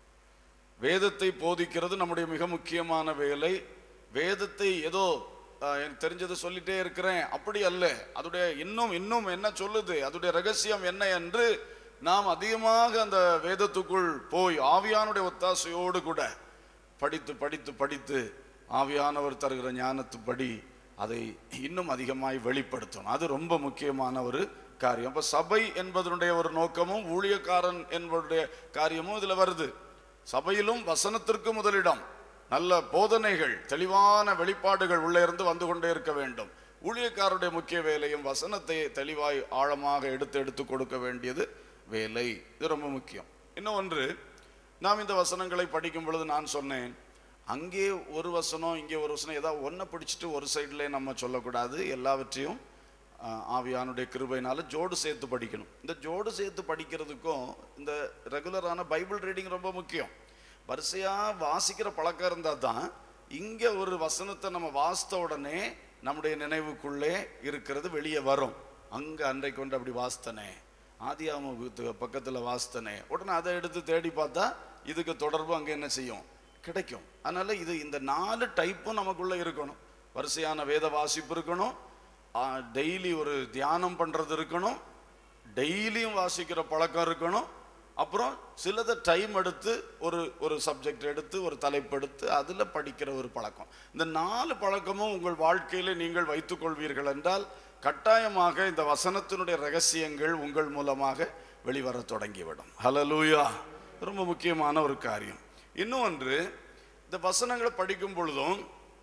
வேதத்தை போதிக்கிறது நம்முடைய மிக முக்கியமான வேலை வேதத்தை ஏதோ ஆஹ், எனக்கு தெரிஞ்சதை சொல்லிட்டே இருக்கிறேன் அப்படி அல்ல அதுடைய இன்னும் இன்னும் என்ன சொல்லுது அதுடைய ரகசியம் என்ன என்று நாம் அதிகமாக அந்த வேதத்துக்குள் போய் ஆவியானுடைய ஒத்தாசையோடு கூட படித்து படித்து படித்து ஆவியானவர் தருகிற ஞானத்துப்படி அதை இன்னும் அதிகமாய் வெளிப்படுத்தணும் அது ரொம்ப முக்கியமான ஒரு காரியம் அப்ப சபை என்பதனுடைய ஒரு நோக்கமும் ஊழியக்காரன் என்பதுடைய காரியமும் இதுல வருது சபையிலும் வசனத்திற்கு முதலிடம் நல்ல போதனைகள் தெளிவான வெளிப்பாடுகள் உள்ளே இருந்து வந்து கொண்டே இருக்க வேண்டும் ஊழியக்காரருடைய முக்கிய வேலையும் வசனத்தை தெளிவாய் ஆழமாக எடுத்து எடுத்து கொடுக்க வேண்டியது வேலை இது ரொம்ப முக்கியம் இன்னும் ஒன்று நாம் இந்த வசனங்களை படிக்கும் பொழுது நான் சொன்னேன் அங்கே ஒரு வசனம் இங்கே ஒரு வசனம் ஏதாவது ஒன்றை பிடிச்சிட்டு ஒரு சைடில் நம்ம சொல்லக்கூடாது எல்லாவற்றையும் ஆஹ், ஆவியானுடைய கிருபையினால ஜோடு சேர்த்து படிக்கணும் இந்த ஜோடு சேர்த்து படிக்கிறதுக்கும் இந்த ரெகுலரான பைபிள் ரீடிங் ரொம்ப முக்கியம் வரிசையாக வாசிக்கிற பழக்கம் இருந்தால் தான் இங்கே ஒரு வசனத்தை நம்ம வாசித்த உடனே நம்முடைய நினைவுக்குள்ளே இருக்கிறது வெளியே வரும் அங்கே அன்றைக்கு கொண்டு அப்படி வாசித்தனே ஆதியாம பக்கத்தில் வாசித்தனே உடனே அதை எடுத்து தேடி பார்த்தா இதுக்கு தொடர்பு அங்கே என்ன செய்யும் கிடைக்கும் அதனால இது இந்த நாலு டைப்பும் நமக்குள்ள இருக்கணும் வரிசையான வேத வாசிப்பு இருக்கணும் டெய்லி ஒரு தியானம் பண்றது இருக்கணும் டெய்லியும் வாசிக்கிற பழக்கம் இருக்கணும் அப்புறம் சிலதை டைம் எடுத்து ஒரு ஒரு சப்ஜெக்ட் எடுத்து ஒரு தலைப்பு எடுத்து அதில் படிக்கிற ஒரு பழக்கம் இந்த நாலு பழக்கமும் உங்கள் வாழ்க்கையில நீங்கள் வைத்துக்கொள்வீர்கள் என்றால் கட்டாயமாக இந்த வசனத்தினுடைய ரகசியங்கள் உங்கள் மூலமாக வெளிவர தொடங்கிவிடும் ஹலலூயா ரொம்ப முக்கியமான ஒரு காரியம் இன்னும் ஒன்று இந்த வசனங்களை படிக்கும் பொழுதும்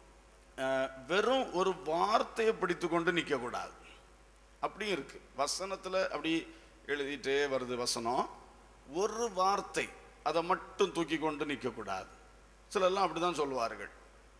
அஹ், வெறும் ஒரு வார்த்தையை பிடித்து கொண்டு நிற்கக்கூடாது அப்படியும் இருக்கு வசனத்தில் அப்படி எழுதிட்டே வருது வசனம் ஒரு வார்த்தை அதை மட்டும் தூக்கி கொண்டு நிற்கக்கூடாது சிலர்லாம் அப்படி தான் சொல்லுவார்கள்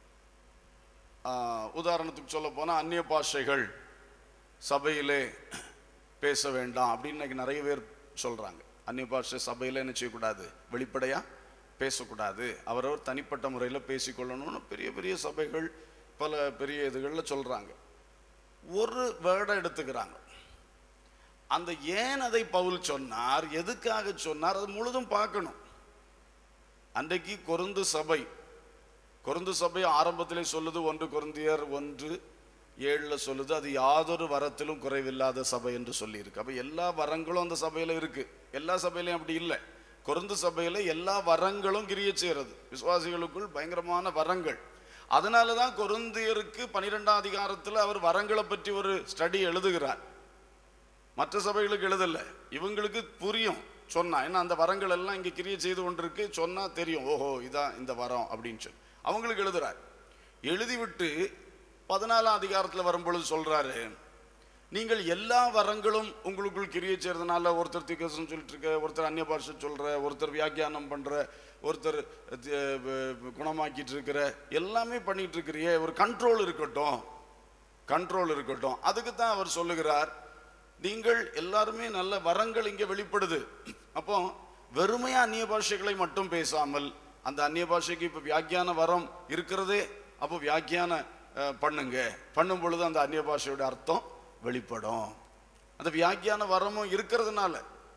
ஆஹ், உதாரணத்துக்கு சொல்ல போனால் அந்நிய பாஷைகள் சபையிலே பேச வேண்டாம் அப்படின்னு இன்னைக்கு நிறைய பேர் சொல்றாங்க அந்நிய பாஷை சபையில என்ன செய்யக்கூடாது வெளிப்படையா பேசக்கூடாது அவரவர் தனிப்பட்ட முறையில் பேசிக்கொள்ளணும்னு பெரிய பெரிய சபைகள் பல பெரிய இதுகளில் சொல்றாங்க ஒரு வேர்டை எடுத்துக்கிறாங்க அந்த ஏன் அதை பவுல் சொன்னார் எதுக்காக சொன்னார் அது முழுதும் பார்க்கணும் அன்றைக்கு கொருந்து சபை கொருந்து சபை ஆரம்பத்திலே சொல்லுது ஒன்று கொருந்தியர் ஒன்று ஏழுல சொல்லுது அது யாதொரு வரத்திலும் குறைவில்லாத சபை என்று சொல்லியிருக்கு அப்ப எல்லா வரங்களும் அந்த சபையில இருக்கு எல்லா சபையிலையும் அப்படி இல்லை கொருந்து சபையில எல்லா வரங்களும் கிரிய செய்கிறது விசுவாசிகளுக்குள் பயங்கரமான வரங்கள் அதனால தான் கொருந்தியருக்கு பனிரெண்டாம் அதிகாரத்தில் அவர் வரங்களை பற்றி ஒரு ஸ்டடி எழுதுகிறார் மற்ற சபைகளுக்கு எழுதல இவங்களுக்கு புரியும் சொன்னா ஏன்னா அந்த வரங்கள் எல்லாம் இங்க கிரியை செய்து கொண்டிருக்கு சொன்னா தெரியும் ஓஹோ இதான் இந்த வரம் அப்படின்னு சொல்லி அவங்களுக்கு எழுதுறார் எழுதிவிட்டு பதினாலாம் அதிகாரத்துல வரும்பொழுது சொல்றாரு நீங்கள் எல்லா வரங்களும் உங்களுக்குள் கிரியை செய்யறதுனால ஒருத்தர் திகசம் சொல்லிட்டு இருக்க ஒருத்தர் அந்நிய பாஷை சொல்ற ஒருத்தர் வியாக்கியானம் பண்ற ஒருத்தர் அஹ், அஹ், குணமாக்கிட்டு இருக்கிற எல்லாமே பண்ணிட்டு இருக்கிறியே ஒரு கண்ட்ரோல் இருக்கட்டும் கண்ட்ரோல் இருக்கட்டும் அதுக்கு தான் அவர் சொல்லுகிறார் நீங்கள் எல்லாருமே நல்ல வரங்கள் இங்கே வெளிப்படுது அப்போ வெறுமையா அந்நிய பாஷைகளை மட்டும் பேசாமல் அந்த அந்நிய பாஷைக்கு இப்போ வியாக்கியான வரம் இருக்கிறதே அப்போ வியாக்கியான அஹ், பண்ணுங்க பண்ணும் பொழுது அந்த அந்நிய பாஷையோட அர்த்தம் வெளிப்படும் அந்த வியாக்கியான வரமும் இருக்கிறதுனால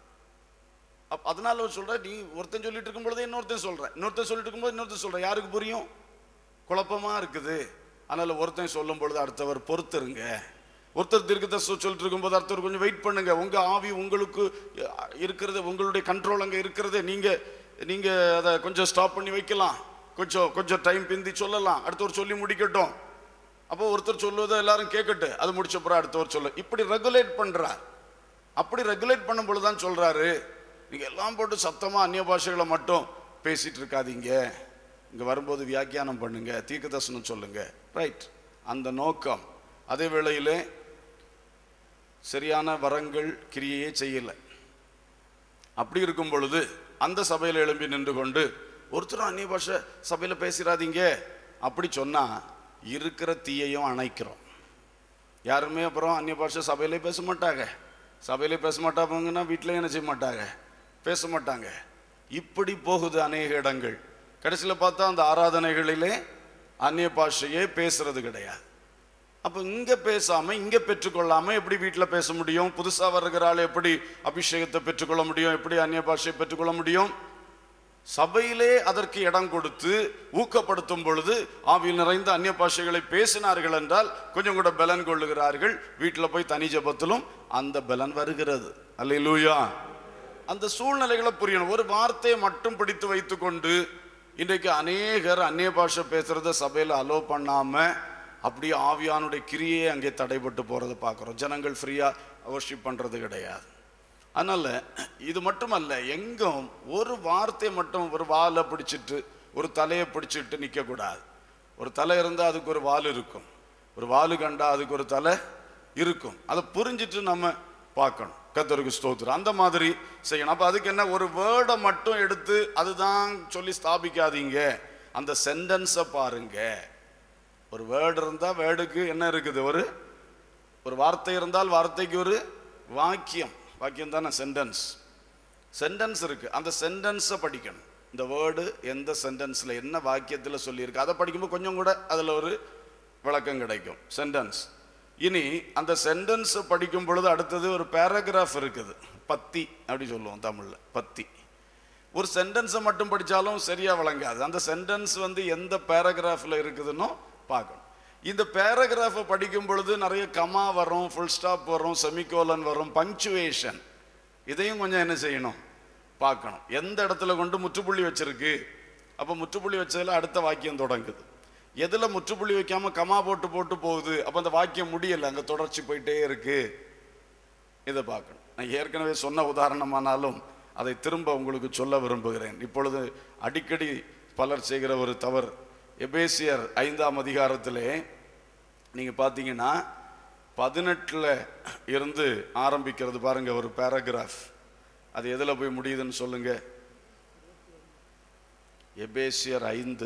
அப் அதனால அவர் சொல்ற நீ ஒருத்தன் சொல்லிட்டு இருக்கும் பொழுதே இன்னொருத்தன் சொல்ற இன்னொருத்தன் சொல்லிட்டு இருக்கும்போது இன்னொருத்தன் சொல்ற யாருக்கு புரியும் குழப்பமா இருக்குது அதனால ஒருத்தன் சொல்லும் பொழுது அடுத்தவர் பொறுத்துருங்க ஒருத்தர் தீர்க்கத்தை சொல்லிட்டு இருக்கும்போது அடுத்தவர் கொஞ்சம் வெயிட் பண்ணுங்க உங்க ஆவி உங்களுக்கு அஹ், இருக்கிறது உங்களுடைய கண்ட்ரோல் அங்க இருக்கிறது நீங்க நீங்க அதை கொஞ்சம் ஸ்டாப் பண்ணி வைக்கலாம் கொஞ்சம் கொஞ்சம் டைம் பிந்தி சொல்லலாம் அடுத்தவர் சொல்லி முடிக்கட்டும் அப்போ ஒருத்தர் சொல்லுவதை எல்லாரும் கேட்கட்டு அது முடிச்ச அப்புறம் அடுத்தவர் சொல்ல இப்படி ரெகுலேட் பண்றார் அப்படி ரெகுலேட் பண்ணும் பொழுது தான் சொல்றாரு நீங்க எல்லாம் போட்டு சத்தமா அந்நிய பாஷைகளை மட்டும் பேசிட்டு இருக்காதீங்க இங்க வரும்போது வியாக்கியானம் பண்ணுங்க தீர்க்கதர்சனம் சொல்லுங்க ரைட் அந்த நோக்கம் அதே வேளையிலே சரியான வரங்கள் கிரியையே செய்யல அப்படி இருக்கும் பொழுது அந்த சபையில் எழும்பி நின்று கொண்டு ஒருத்தரும் அந்நிய பாஷை சபையில பேசிடாதீங்க அப்படி சொன்னா இருக்கிற தீயையும் அணைக்கிறோம் யாருமே அப்புறம் அந்நிய பாஷை சபையிலே பேச மாட்டாங்க சபையிலே பேச மாட்டாங்கன்னா வீட்டிலே என்ன செய்ய மாட்டாங்க பேச மாட்டாங்க இப்படி போகுது அநேக இடங்கள் கடைசியில் பார்த்தா அந்த ஆராதனைகளிலே அந்நிய பாஷையே பேசுறது கிடையாது அப்போ இங்க பேசாம இங்க பெற்றுக்கொள்ளாம எப்படி வீட்டில் பேச முடியும் புதுசா வருகிற ஆள் எப்படி அபிஷேகத்தை பெற்றுக்கொள்ள முடியும் எப்படி அந்நிய பாஷையை பெற்றுக்கொள்ள முடியும் சபையிலே அதற்கு இடம் கொடுத்து ஊக்கப்படுத்தும் பொழுது ஆவியில் நிறைந்த அந்நிய பாஷைகளை பேசினார்கள் என்றால் கொஞ்சம் கூட பலன் கொள்ளுகிறார்கள் வீட்டில் போய் தனி ஜெபத்திலும் அந்த பலன் வருகிறது அல்லேலூயா அந்த சூழ்நிலைகளை புரியணும் ஒரு வார்த்தையை மட்டும் பிடித்து வைத்துக்கொண்டு இன்றைக்கு அநேகர் அந்நிய பாஷை பேசுறத சபையில் அலோ பண்ணாம அப்படியே ஆவியானுடைய கிரியே அங்கே தடைபட்டு போறதை பார்க்குறோம் ஜனங்கள் ஃப்ரீயா வர்ஷிப் பண்றது கிடையாது அதனால இது மட்டுமல்ல எங்கும் ஒரு வார்த்தையை மட்டும் ஒரு வாலை பிடிச்சிட்டு ஒரு தலையை பிடிச்சிட்டு நிற்கக்கூடாது ஒரு தலை இருந்தால் அதுக்கு ஒரு வால் இருக்கும் ஒரு வாலு கண்டா அதுக்கு ஒரு தலை இருக்கும் அதை புரிஞ்சிட்டு நம்ம பார்க்கணும் கத்தருக்கு ஸ்தோத்திரம் அந்த மாதிரி செய்யணும் அப்போ அதுக்கு என்ன ஒரு வேர்டை மட்டும் எடுத்து அதுதான் சொல்லி ஸ்தாபிக்காதீங்க அந்த சென்டென்ஸை பாருங்க ஒரு வேர்டு இருந்தால் வேர்டுக்கு என்ன இருக்குது ஒரு ஒரு வார்த்தை இருந்தால் வார்த்தைக்கு ஒரு வாக்கியம் வாக்கியம் தானே சென்டென்ஸ் சென்டென்ஸ் இருக்கு அந்த சென்டென்ஸை படிக்கணும் இந்த வேர்டு எந்த சென்டென்ஸில் என்ன வாக்கியத்தில் சொல்லியிருக்கு அதை படிக்கும்போது கொஞ்சம் கூட அதில் ஒரு விளக்கம் கிடைக்கும் சென்டென்ஸ் இனி அந்த சென்டென்ஸை படிக்கும் பொழுது அடுத்தது ஒரு பேராகிராஃப் இருக்குது பத்தி அப்படி சொல்லுவோம் தமிழில் பத்தி ஒரு சென்டென்ஸை மட்டும் படித்தாலும் சரியா விளங்காது அந்த சென்டென்ஸ் வந்து எந்த பேராகிராஃபில் இருக்குதுன்னு பார்க்கணும் இந்த பேராகிராஃபை படிக்கும் பொழுது நிறைய கமா வரும் ஃபுல் ஸ்டாப் வரும் செமிகோலன் வரும் பங்க்சுவேஷன் இதையும் கொஞ்சம் என்ன செய்யணும் பார்க்கணும் எந்த இடத்துல கொண்டு முற்றுப்புள்ளி வச்சிருக்கு அப்போ முற்றுப்புள்ளி வச்சதுல அடுத்த வாக்கியம் தொடங்குது எதுல முற்றுப்புள்ளி வைக்காம கமா போட்டு போட்டு போகுது அப்போ அந்த வாக்கியம் முடியல அங்க தொடர்ச்சி போயிட்டே இருக்கு இதை பார்க்கணும் நான் ஏற்கனவே சொன்ன உதாரணமானாலும் அதை திரும்ப உங்களுக்கு சொல்ல விரும்புகிறேன் இப்பொழுது அடிக்கடி பலர் செய்கிற ஒரு தவறு எபேசியர் ஐந்தாம் அதிகாரத்திலே நீங்க பார்த்தீங்கன்னா பதினெட்டுல இருந்து ஆரம்பிக்கிறது பாருங்க ஒரு பேராகிராஃப் அது எதுல போய் முடியுதுன்னு சொல்லுங்க எபேசியர் ஐந்து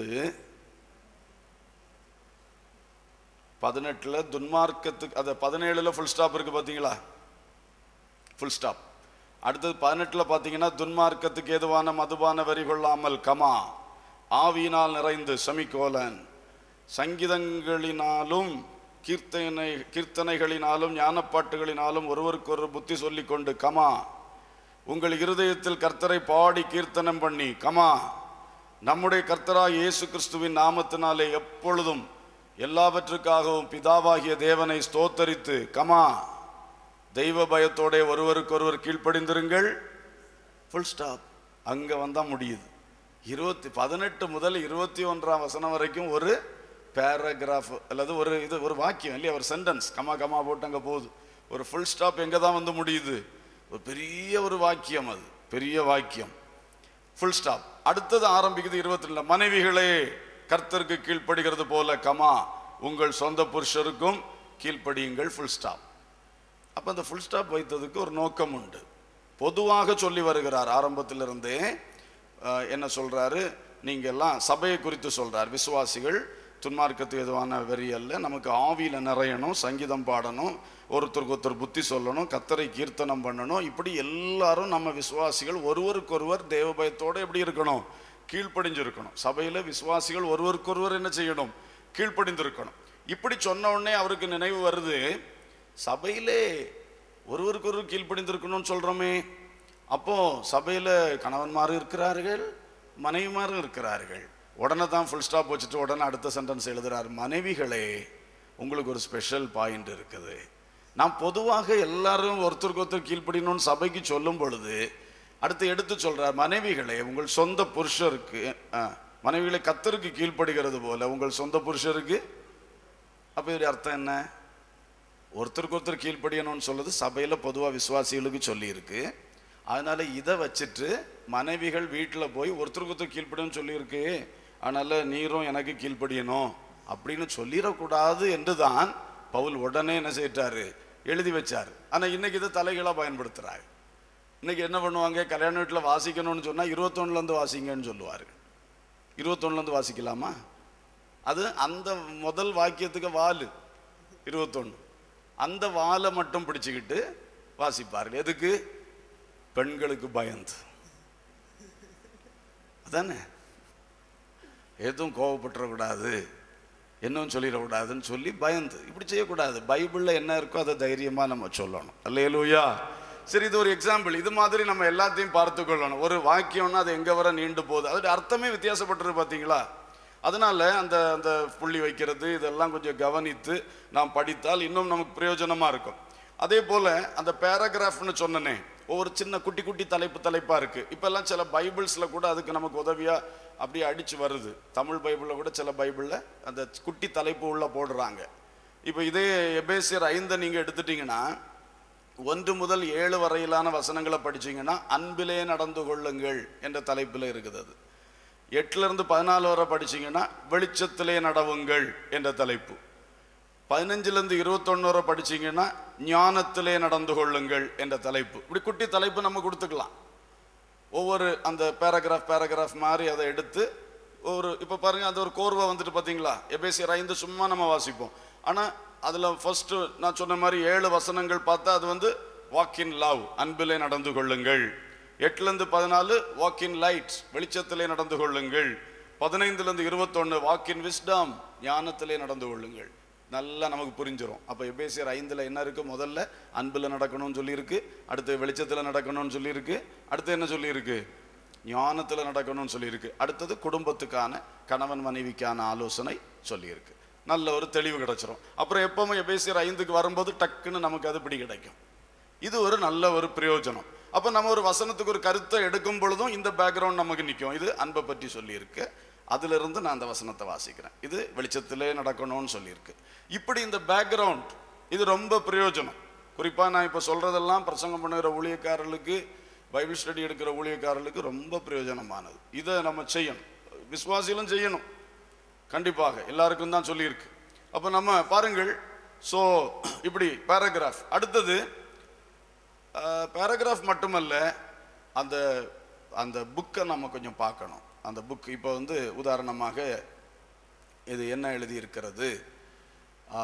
பதினெட்டுல துன்மார்க்கத்துக்கு அது பதினேழுல ஃபுல் ஸ்டாப் இருக்கு பாத்தீங்களா ஃபுல் ஸ்டாப் அடுத்தது பதினெட்டுல பார்த்தீங்கன்னா துன்மார்க்கத்துக்கு ஏதுவான மதுபான வரி கொள்ளாமல் கமா ஆவியினால் நிறைந்து செமிகோலன் சங்கீதங்களினாலும் கீர்த்தனை கீர்த்தனைகளினாலும் ஞானப்பாட்டுகளினாலும் ஒருவருக்கொரு புத்தி சொல்லிக் கொண்டு கமா உங்கள் இருதயத்தில் கர்த்தரை பாடி கீர்த்தனம் பண்ணி கமா நம்முடைய கர்த்தரா இயேசு கிறிஸ்துவின் நாமத்தினாலே எப்பொழுதும் எல்லாவற்றுக்காகவும் பிதாவாகிய தேவனை ஸ்தோத்தரித்து கமா தெய்வ பயத்தோட ஒருவருக்கொருவர் கீழ்ப்படிந்திருங்கள் ஃபுல் ஸ்டாப் அங்க வந்தா முடியுது இருபத்தி பதினெட்டு முதல் இருபத்தி ஒன்றாம் வசனம் வரைக்கும் ஒரு பேராகிராஃப் அல்லது ஒரு இது ஒரு வாக்கியம் இல்லையா ஒரு சென்டென்ஸ் கமா கமா போட்டு அங்க போகுது ஒரு ஃபுல் ஸ்டாப் எங்க தான் வந்து முடியுது ஒரு பெரிய ஒரு வாக்கியம் அது பெரிய வாக்கியம் ஃபுல் ஸ்டாப் அடுத்தது ஆரம்பிக்குது இருபத்தி ரெண்டு மனைவிகளே கர்த்தருக்கு கீழ்ப்படுகிறது போல கமா உங்கள் சொந்த புருஷருக்கும் கீழ்ப்படியுங்கள் ஃபுல் ஸ்டாப் அப்ப அந்த ஃபுல் ஸ்டாப் வைத்ததுக்கு ஒரு நோக்கம் உண்டு பொதுவாக சொல்லி வருகிறார் ஆரம்பத்திலிருந்தே அஹ், என்ன சொல்றாரு நீங்க எல்லாம் சபையை குறித்து சொல்றார் விசுவாசிகள் துன்மார்க்கத்து எதுவான வெறி அல்ல நமக்கு ஆவியில நிறையணும் சங்கீதம் பாடணும் ஒருத்தருக்கு ஒருத்தர் புத்தி சொல்லணும் கத்தரை கீர்த்தனம் பண்ணணும் இப்படி எல்லாரும் நம்ம விசுவாசிகள் ஒருவருக்கொருவர் தேவபயத்தோட எப்படி இருக்கணும் கீழ்ப்படிஞ்சிருக்கணும் சபையில விசுவாசிகள் ஒருவருக்கொருவர் என்ன செய்யணும் கீழ்ப்படிந்திருக்கணும் இப்படி சொன்ன உடனே அவருக்கு நினைவு வருது சபையிலே ஒருவருக்கொருவர் கீழ்ப்படிந்திருக்கணும்னு சொல்றோமே அப்போ சபையில கணவன்மார் இருக்கிறார்கள் மனைவிமாரும் இருக்கிறார்கள் உடனே தான் ஃபுல் ஸ்டாப் வச்சுட்டு உடனே அடுத்த சென்டென்ஸ் எழுதுறார் மனைவிகளே உங்களுக்கு ஒரு ஸ்பெஷல் பாயிண்ட் இருக்குது நான் பொதுவாக எல்லாரும் ஒருத்தருக்கு ஒருத்தர் கீழ்ப்படியணும்னு சபைக்கு சொல்லும் பொழுது அடுத்து எடுத்து சொல்றார் மனைவிகளே உங்கள் சொந்த புருஷருக்கு ஆ, மனைவிகளை கத்தருக்கு கீழ்ப்படுகிறது போல உங்கள் சொந்த புருஷருக்கு அப்ப இதோட அர்த்தம் என்ன ஒருத்தருக்கு ஒருத்தர் கீழ்ப்படியணும்னு சொல்லுது சபையில பொதுவா விசுவாசிகளுக்கு சொல்லியிருக்கு அதனால இதை வச்சுட்டு மனைவிகள் வீட்டுல போய் ஒருத்தருக்கு ஒருத்தர் கீழ்ப்படியணும்னு சொல்லியிருக்கு அதனால நீரும் எனக்கு கீழ்ப்படியணும் அப்படின்னு சொல்லிடக்கூடாது என்று தான் பவுல் உடனே என்ன செய்யிட்டாரு எழுதி வச்சாரு ஆனா இன்னைக்கு இதை தலைகளா பயன்படுத்துறாங்க இன்னைக்கு என்ன பண்ணுவாங்க கல்யாண வீட்டுல வாசிக்கணும்னு சொன்னா இருபத்தொன்னுல இருந்து வாசிங்கன்னு சொல்லுவாரு இருபத்தொன்னுல இருந்து வாசிக்கலாமா அது அந்த முதல் வாக்கியத்துக்கு வாலு இருபத்தொன்னு அந்த வாலை மட்டும் பிடிச்சுக்கிட்டு வாசிப்பார்கள் எதுக்கு பெண்களுக்கு பயந்து அதானே எதுவும் கோவப்பட்டுறக்கூடாது இன்னும் சொல்லிடக்கூடாதுன்னு சொல்லி பயந்து இப்படி செய்யக்கூடாது பைபிளில் என்ன இருக்கோ அதை தைரியமாக நம்ம சொல்லணும் அல்லையலூயா சரி இது ஒரு எக்ஸாம்பிள் இது மாதிரி நம்ம எல்லாத்தையும் பார்த்து கொள்ளணும் ஒரு வாக்கியம்னா அது எங்கே வர நீண்டு போகுது அதோட அர்த்தமே வித்தியாசப்பட்டிருக்கு பார்த்தீங்களா அதனால அந்த அந்த புள்ளி வைக்கிறது இதெல்லாம் கொஞ்சம் கவனித்து நாம் படித்தால் இன்னும் நமக்கு பிரயோஜனமா இருக்கும் அதே போல அந்த பேராகிராஃப்னு சொன்னனே ஒவ்வொரு சின்ன குட்டி குட்டி தலைப்பு தலைப்பா இருக்கு இப்பெல்லாம் சில பைபிள்ஸ்ல கூட அதுக்கு நமக்கு உதவியா அப்படியே அடிச்சு வருது தமிழ் பைபிள்ல கூட சில பைபிள்ல அந்த குட்டி தலைப்பு உள்ள போடுறாங்க இப்போ இதே எபேசியர் ஐந்தை நீங்க எடுத்துட்டீங்கன்னா ஒன்று முதல் ஏழு வரையிலான வசனங்களை படிச்சீங்கன்னா அன்பிலே நடந்து கொள்ளுங்கள் என்ற தலைப்பில் இருக்குது அது எட்டுல இருந்து பதினாலு வரை படிச்சீங்கன்னா வெளிச்சத்திலே நடவுங்கள் என்ற தலைப்பு பதினஞ்சுல இருந்து இருபத்தொன்னு வரை படிச்சீங்கன்னா ஞானத்திலே நடந்து கொள்ளுங்கள் என்ற தலைப்பு இப்படி குட்டி தலைப்பு நம்ம கொடுத்துக்கலாம் ஒவ்வொரு அந்த பேராகிராஃப் பேராகிராஃப் மாதிரி அதை எடுத்து ஒரு இப்போ பாருங்க அந்த ஒரு கோர்வை வந்துட்டு பார்த்தீங்களா எபேசியர் ஐந்து சும்மா நம்ம வாசிப்போம் ஆனால் அதில் ஃபர்ஸ்ட் நான் சொன்ன மாதிரி ஏழு வசனங்கள் பார்த்தா அது வந்து வாக் இன் லவ் அன்பிலே நடந்து கொள்ளுங்கள் எட்டுலேருந்து பதினாலு வாக் இன் லைட் வெளிச்சத்திலே நடந்து கொள்ளுங்கள் பதினைந்துலேருந்து இருபத்தொன்று வாக் இன் விஸ்டம் ஞானத்திலே நடந்து கொள்ளுங்கள் நல்லா நமக்கு புரிஞ்சிரும் அப்போ எபேசியர் ஐந்தில் என்ன இருக்கு முதல்ல அன்பில் நடக்கணும்னு சொல்லியிருக்கு அடுத்து வெளிச்சத்தில் நடக்கணும்னு சொல்லியிருக்கு அடுத்து என்ன சொல்லியிருக்கு ஞானத்தில் நடக்கணும்னு சொல்லியிருக்கு அடுத்தது குடும்பத்துக்கான கணவன் மனைவிக்கான ஆலோசனை சொல்லியிருக்கு நல்ல ஒரு தெளிவு கிடைச்சிரும் அப்புறம் எப்பவுமே எபேசியர் ஐந்துக்கு வரும்போது டக்குன்னு நமக்கு அது பிடி கிடைக்கும் இது ஒரு நல்ல ஒரு பிரயோஜனம் அப்போ நம்ம ஒரு வசனத்துக்கு ஒரு கருத்தை எடுக்கும் பொழுதும் இந்த பேக்ரவுண்ட் நமக்கு நிற்கும் இது அன்பை பற்றி சொல்லியிருக்கு அதிலிருந்து நான் அந்த வசனத்தை வாசிக்கிறேன் இது வெளிச்சத்திலே நடக்கணும்னு சொல்லியிருக்கு இப்படி இந்த பேக்ரவுண்ட் இது ரொம்ப பிரயோஜனம் குறிப்பாக நான் இப்போ சொல்றதெல்லாம் பிரசங்கம் பண்ணுகிற ஊழியக்காரர்களுக்கு பைபிள் ஸ்டடி எடுக்கிற ஊழியக்காரர்களுக்கு ரொம்ப பிரயோஜனமானது இதை நம்ம செய்யணும் விசுவாசிகளும் செய்யணும் கண்டிப்பாக எல்லாருக்கும் தான் சொல்லியிருக்கு அப்போ நம்ம பாருங்கள் ஸோ இப்படி பேராகிராஃப் அடுத்தது பேராகிராஃப் மட்டுமல்ல அந்த அந்த புக்கை நம்ம கொஞ்சம் பார்க்கணும் அந்த புக் இப்போ வந்து உதாரணமாக இது என்ன எழுதியிருக்கிறது ஆ,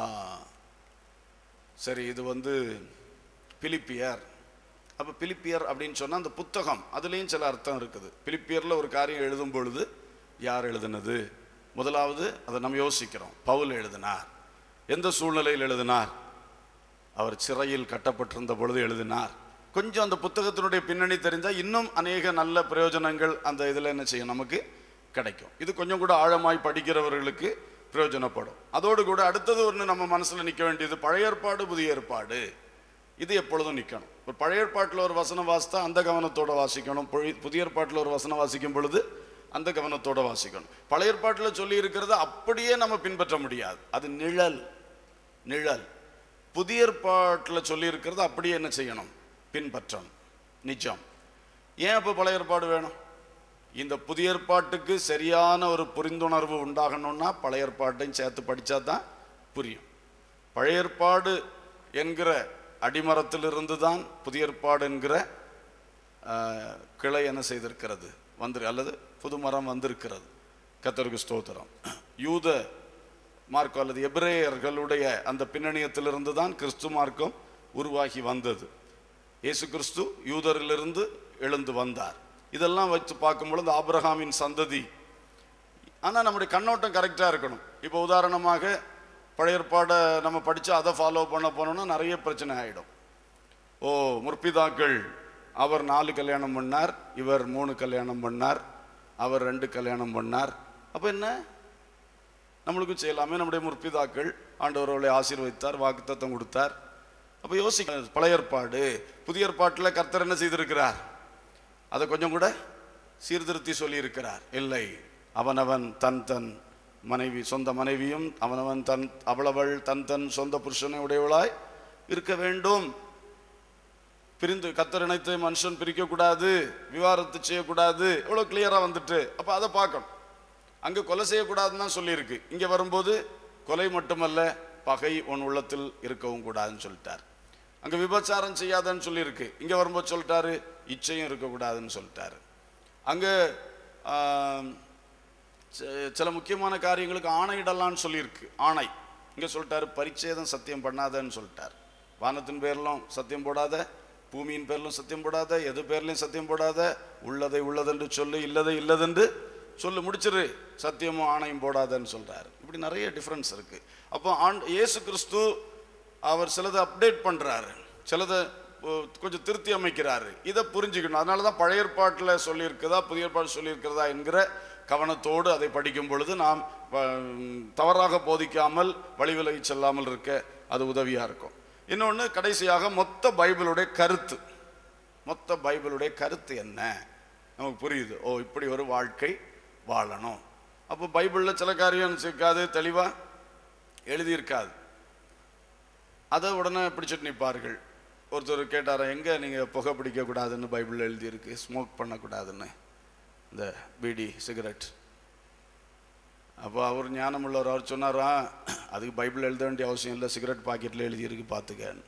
சரி இது வந்து பிலிப்பியர் அப்போ பிலிப்பியர் அப்படின்னு சொன்னால் அந்த புத்தகம் அதுலேயும் சில அர்த்தம் இருக்குது பிலிப்பியரில் ஒரு காரியம் எழுதும் பொழுது யார் எழுதுனது முதலாவது அதை நம்ம யோசிக்கிறோம் பவுல் எழுதினார் எந்த சூழ்நிலையில் எழுதினார் அவர் சிறையில் கட்டப்பட்டிருந்த பொழுது எழுதினார் கொஞ்சம் அந்த புத்தகத்தினுடைய பின்னணி தெரிஞ்சால் இன்னும் அநேக நல்ல பிரயோஜனங்கள் அந்த இதில் என்ன செய்யும் நமக்கு கிடைக்கும் இது கொஞ்சம் கூட ஆழமாய் படிக்கிறவர்களுக்கு பிரயோஜனப்படும் அதோடு கூட அடுத்தது ஒன்று நம்ம மனசுல நிற்க வேண்டியது பழைய ஏற்பாடு புதிய ஏற்பாடு இது எப்பொழுதும் நிற்கணும் ஒரு பழைய ஏற்பாட்டில் ஒரு வசனம் வாசித்தா அந்த கவனத்தோட வாசிக்கணும் புழி- புதிய ஏற்பாட்டில் ஒரு வசனம் வாசிக்கும் பொழுது அந்த கவனத்தோட வாசிக்கணும் பழைய ஏற்பாட்டில் சொல்லி இருக்கிறத அப்படியே நம்ம பின்பற்ற முடியாது அது நிழல் நிழல் புதிய ஏற்பாட்டில் சொல்லி இருக்கிறத அப்படியே என்ன செய்யணும் பின்பற்றணும் நிஜம் ஏன் அப்போ பழைய ஏற்பாடு வேணும் இந்த புதிய ஏற்பாட்டுக்கு சரியான ஒரு புரிந்துணர்வு உண்டாகணும்னா பழைய ஏற்பாட்டையும் சேர்த்து படித்தா தான் புரியும் பழைய ஏற்பாடு என்கிற அடிமரத்திலிருந்து தான் புதிய ஏற்பாடு என்கிற ஆஹ், கிளை என்ன செய்திருக்கிறது வந்து அல்லது புது மரம் வந்திருக்கிறது கத்தருக்கு ஸ்தோத்திரம் யூத மார்க்கம் அல்லது எபிரேயர்களுடைய அந்த பின்னணியத்திலிருந்து தான் கிறிஸ்து மார்க்கம் உருவாகி வந்தது இயேசு கிறிஸ்து யூதரிலிருந்து எழுந்து வந்தார் இதெல்லாம் வச்சு பார்க்கும் பொழுது ஆபிரகாமின் சந்ததி ஆனால் நம்முடைய கண்ணோட்டம் கரெக்டாக இருக்கணும் இப்போ உதாரணமாக பழைய ஏற்பாடை நம்ம படித்து அதை ஃபாலோ பண்ண போனோம்னா நிறைய பிரச்சனை ஆகிடும் ஓ முற்பிதாக்கள் அவர் நாலு கல்யாணம் பண்ணார் இவர் மூணு கல்யாணம் பண்ணார் அவர் ரெண்டு கல்யாணம் பண்ணார் அப்போ என்ன நம்மளுக்கும் செய்யலாமே நம்முடைய முற்பிதாக்கள் ஆண்டவர் அவர்களை ஆசீர்வதித்தார் வாக்குத்தத்தம் கொடுத்தார் அப்போ யோசிக்க பழைய ஏற்பாடு புதிய ஏற்பாட்டில் கர்த்தர் என்ன செய்திருக்கிறார் அதை கொஞ்சம் கூட சீர்திருத்தி சொல்லியிருக்கிறார் இல்லை அவனவன் தன் தன் மனைவி சொந்த மனைவியும் அவனவன் தன் அவளவள் தன் தன் சொந்த புருஷனை உடையவளாய் இருக்க வேண்டும் பிரிந்து கத்தர் இணைத்து மனுஷன் பிரிக்கக்கூடாது விவாகரத்து செய்யக்கூடாது எவ்வளோ கிளியராக வந்துட்டு அப்போ அதை பார்க்கணும் அங்கே கொலை செய்யக்கூடாதுன்னு தான் சொல்லியிருக்கு இங்கே வரும்போது கொலை மட்டுமல்ல பகை உன் உள்ளத்தில் இருக்கவும் கூடாதுன்னு சொல்லிட்டார் அங்கே விபச்சாரம் செய்யாதன்னு சொல்லியிருக்கு இங்கே வரும்போது சொல்லிட்டாரு இச்சையும் இருக்கக்கூடாதுன்னு சொல்லிட்டாரு அங்கே ஆம், ச- சில முக்கியமான காரியங்களுக்கு ஆணையிடலாம்னு சொல்லியிருக்கு ஆணை இங்கே சொல்லிட்டாரு பரிச்சேதம் சத்தியம் பண்ணாதன்னு சொல்லிட்டார் வானத்தின் பேரிலும் சத்தியம் போடாத பூமியின் பேரிலும் சத்தியம் போடாத எது பேர்லையும் சத்தியம் போடாத உள்ளதை உள்ளதென்று சொல்லு இல்லதை இல்லதென்று சொல்லு முடிச்சிரு சத்தியமும் ஆணையும் போடாதன்னு சொல்றாரு இப்படி நிறைய டிஃப்ரென்ஸ் இருக்கு அப்போ ஆண் இயேசு கிறிஸ்து அவர் சிலதை அப்டேட் பண்றாரு சிலதை ஓ, கொஞ்சம் திருத்தி அமைக்கிறாரு இதை புரிஞ்சுக்கணும் அதனால தான் பழைய ஏற்பாட்டில் சொல்லியிருக்கிறதா புதிய ஏற்பாடு சொல்லியிருக்கிறதா என்கிற கவனத்தோடு அதை படிக்கும் பொழுது நாம் வ- தவறாக போதிக்காமல் வழிவிலகி செல்லாமல் இருக்க அது உதவியாக இருக்கும் இன்னொன்று கடைசியாக மொத்த பைபிளுடைய கருத்து மொத்த பைபிளுடைய கருத்து என்ன நமக்கு புரியுது ஓ இப்படி ஒரு வாழ்க்கை வாழணும் அப்போ பைபிளில் சில காரியம் சிக்காது தெளிவாக எழுதியிருக்காது அதை உடனே பிடிச்சிட்டு நிற்பார்கள் ஒருத்தர் கேட்டாரா எங்கே நீங்கள் புகை பிடிக்கக்கூடாதுன்னு பைபிளில் எழுதியிருக்கு ஸ்மோக் பண்ணக்கூடாதுன்னு இந்த பீடி சிகரெட் அப்போ அவர் ஞானமுள்ளவர் அவர் சொன்னாரா அதுக்கு பைபிள் எழுத வேண்டிய அவசியம் இல்லை சிகரெட் பாக்கெட்டில் எழுதியிருக்கு பார்த்துக்கன்னு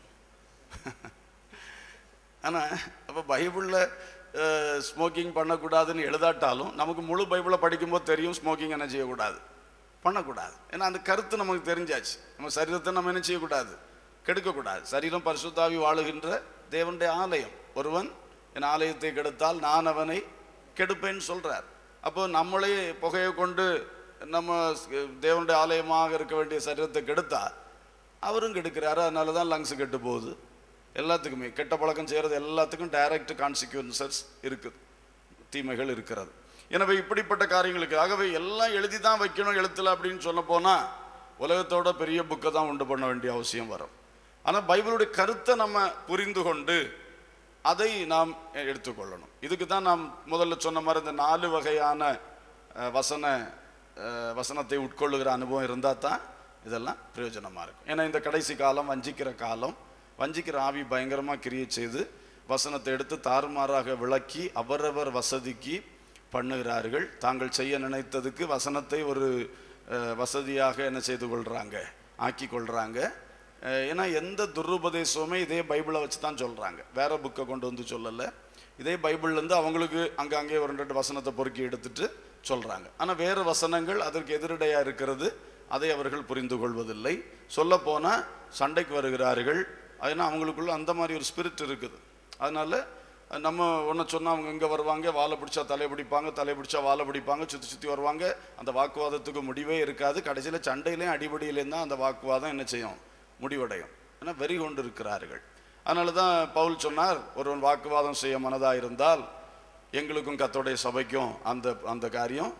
ஆனால் அப்போ பைபிளில் ஸ்மோக்கிங் பண்ணக்கூடாதுன்னு எழுதாட்டாலும் நமக்கு முழு பைபிளை படிக்கும்போது தெரியும் ஸ்மோக்கிங் என்ன செய்யக்கூடாது பண்ணக்கூடாது ஏன்னா அந்த கருத்து நமக்கு தெரிஞ்சாச்சு நம்ம சரீரத்தை நம்ம என்ன செய்யக்கூடாது கெடுக்கக்கூடாது சரீரம் பரிசுத்தாவி வாழுகின்ற தேவனுடைய ஆலயம் ஒருவன் என் ஆலயத்தை கெடுத்தால் நான் அவனை கெடுப்பேன்னு சொல்றார் அப்போ நம்மளே புகையை கொண்டு நம்ம ஸ்- தேவனுடைய ஆலயமாக இருக்க வேண்டிய சரீரத்தை கெடுத்தா அவரும் கெடுக்கிறாரு அதனால தான் லங்ஸ் கெட்டு போகுது எல்லாத்துக்குமே கெட்ட பழக்கம் செய்கிறது எல்லாத்துக்கும் டைரக்ட் கான்சிக்வன்சஸ் இருக்குது தீமைகள் இருக்கிறது எனவே இப்படிப்பட்ட காரியங்களுக்கு ஆகவே எல்லாம் எழுதி தான் வைக்கணும் எழுத்துல அப்படின்னு சொல்ல போனா உலகத்தோட பெரிய புக்கை தான் உண்டு பண்ண வேண்டிய அவசியம் வரும் ஆனால் பைபிளுடைய கருத்தை நம்ம புரிந்து கொண்டு அதை நாம் எடுத்துக்கொள்ளணும் இதுக்கு தான் நாம் முதல்ல சொன்ன மாதிரி இந்த நாலு வகையான அஹ், வசன அஹ், வசனத்தை உட்கொள்ளுகிற அனுபவம் இருந்தால் தான் இதெல்லாம் பிரயோஜனமாக இருக்கும் ஏன்னா இந்த கடைசி காலம் வஞ்சிக்கிற காலம் வஞ்சிக்கிற ஆவி பயங்கரமாக கிரியை செய்து வசனத்தை எடுத்து தாறுமாறாக விளக்கி அவரவர் வசதிக்கு பண்ணுகிறார்கள் தாங்கள் செய்ய நினைத்ததுக்கு வசனத்தை ஒரு அஹ், வசதியாக என்ன செய்து கொள்கிறாங்க ஆக்கி கொள்கிறாங்க அஹ் ஏன்னா எந்த துருபதேசமுமே இதே பைபிளை வச்சு தான் சொல்கிறாங்க வேற புக்கை கொண்டு வந்து சொல்லலை இதே பைபிள்லேருந்து அவங்களுக்கு அங்கே அங்கே ஒரு ரெண்டு வசனத்தை பொறுக்கி எடுத்துட்டு சொல்கிறாங்க ஆனால் வேறு வசனங்கள் அதற்கு எதிரடையாக இருக்கிறது அதை அவர்கள் புரிந்து கொள்வதில்லை சொல்லப்போனால் சண்டைக்கு வருகிறார்கள் ஏன்னா அவங்களுக்குள்ள அந்த மாதிரி ஒரு ஸ்பிரிட் இருக்குது அதனால நம்ம ஒன்று சொன்னால் அவங்க இங்கே வருவாங்க வாழை பிடிச்சா தலையை பிடிப்பாங்க தலையை பிடிச்சா வாழை பிடிப்பாங்க சுற்றி சுற்றி வருவாங்க அந்த வாக்குவாதத்துக்கு முடிவே இருக்காது கடைசியில் சண்டையிலையும் அடிபடியிலையும் தான் அந்த வாக்குவாதம் என்ன செய்யும் முடிவடையும் ஏன்னா வெறி கொண்டு இருக்கிறார்கள் அதனால தான் பவுல் சொன்னார் ஒருவன் வாக்குவாதம் செய்ய மனதாக இருந்தால் எங்களுக்கும் கத்தோடைய சபைக்கும் அந்த அந்த காரியம்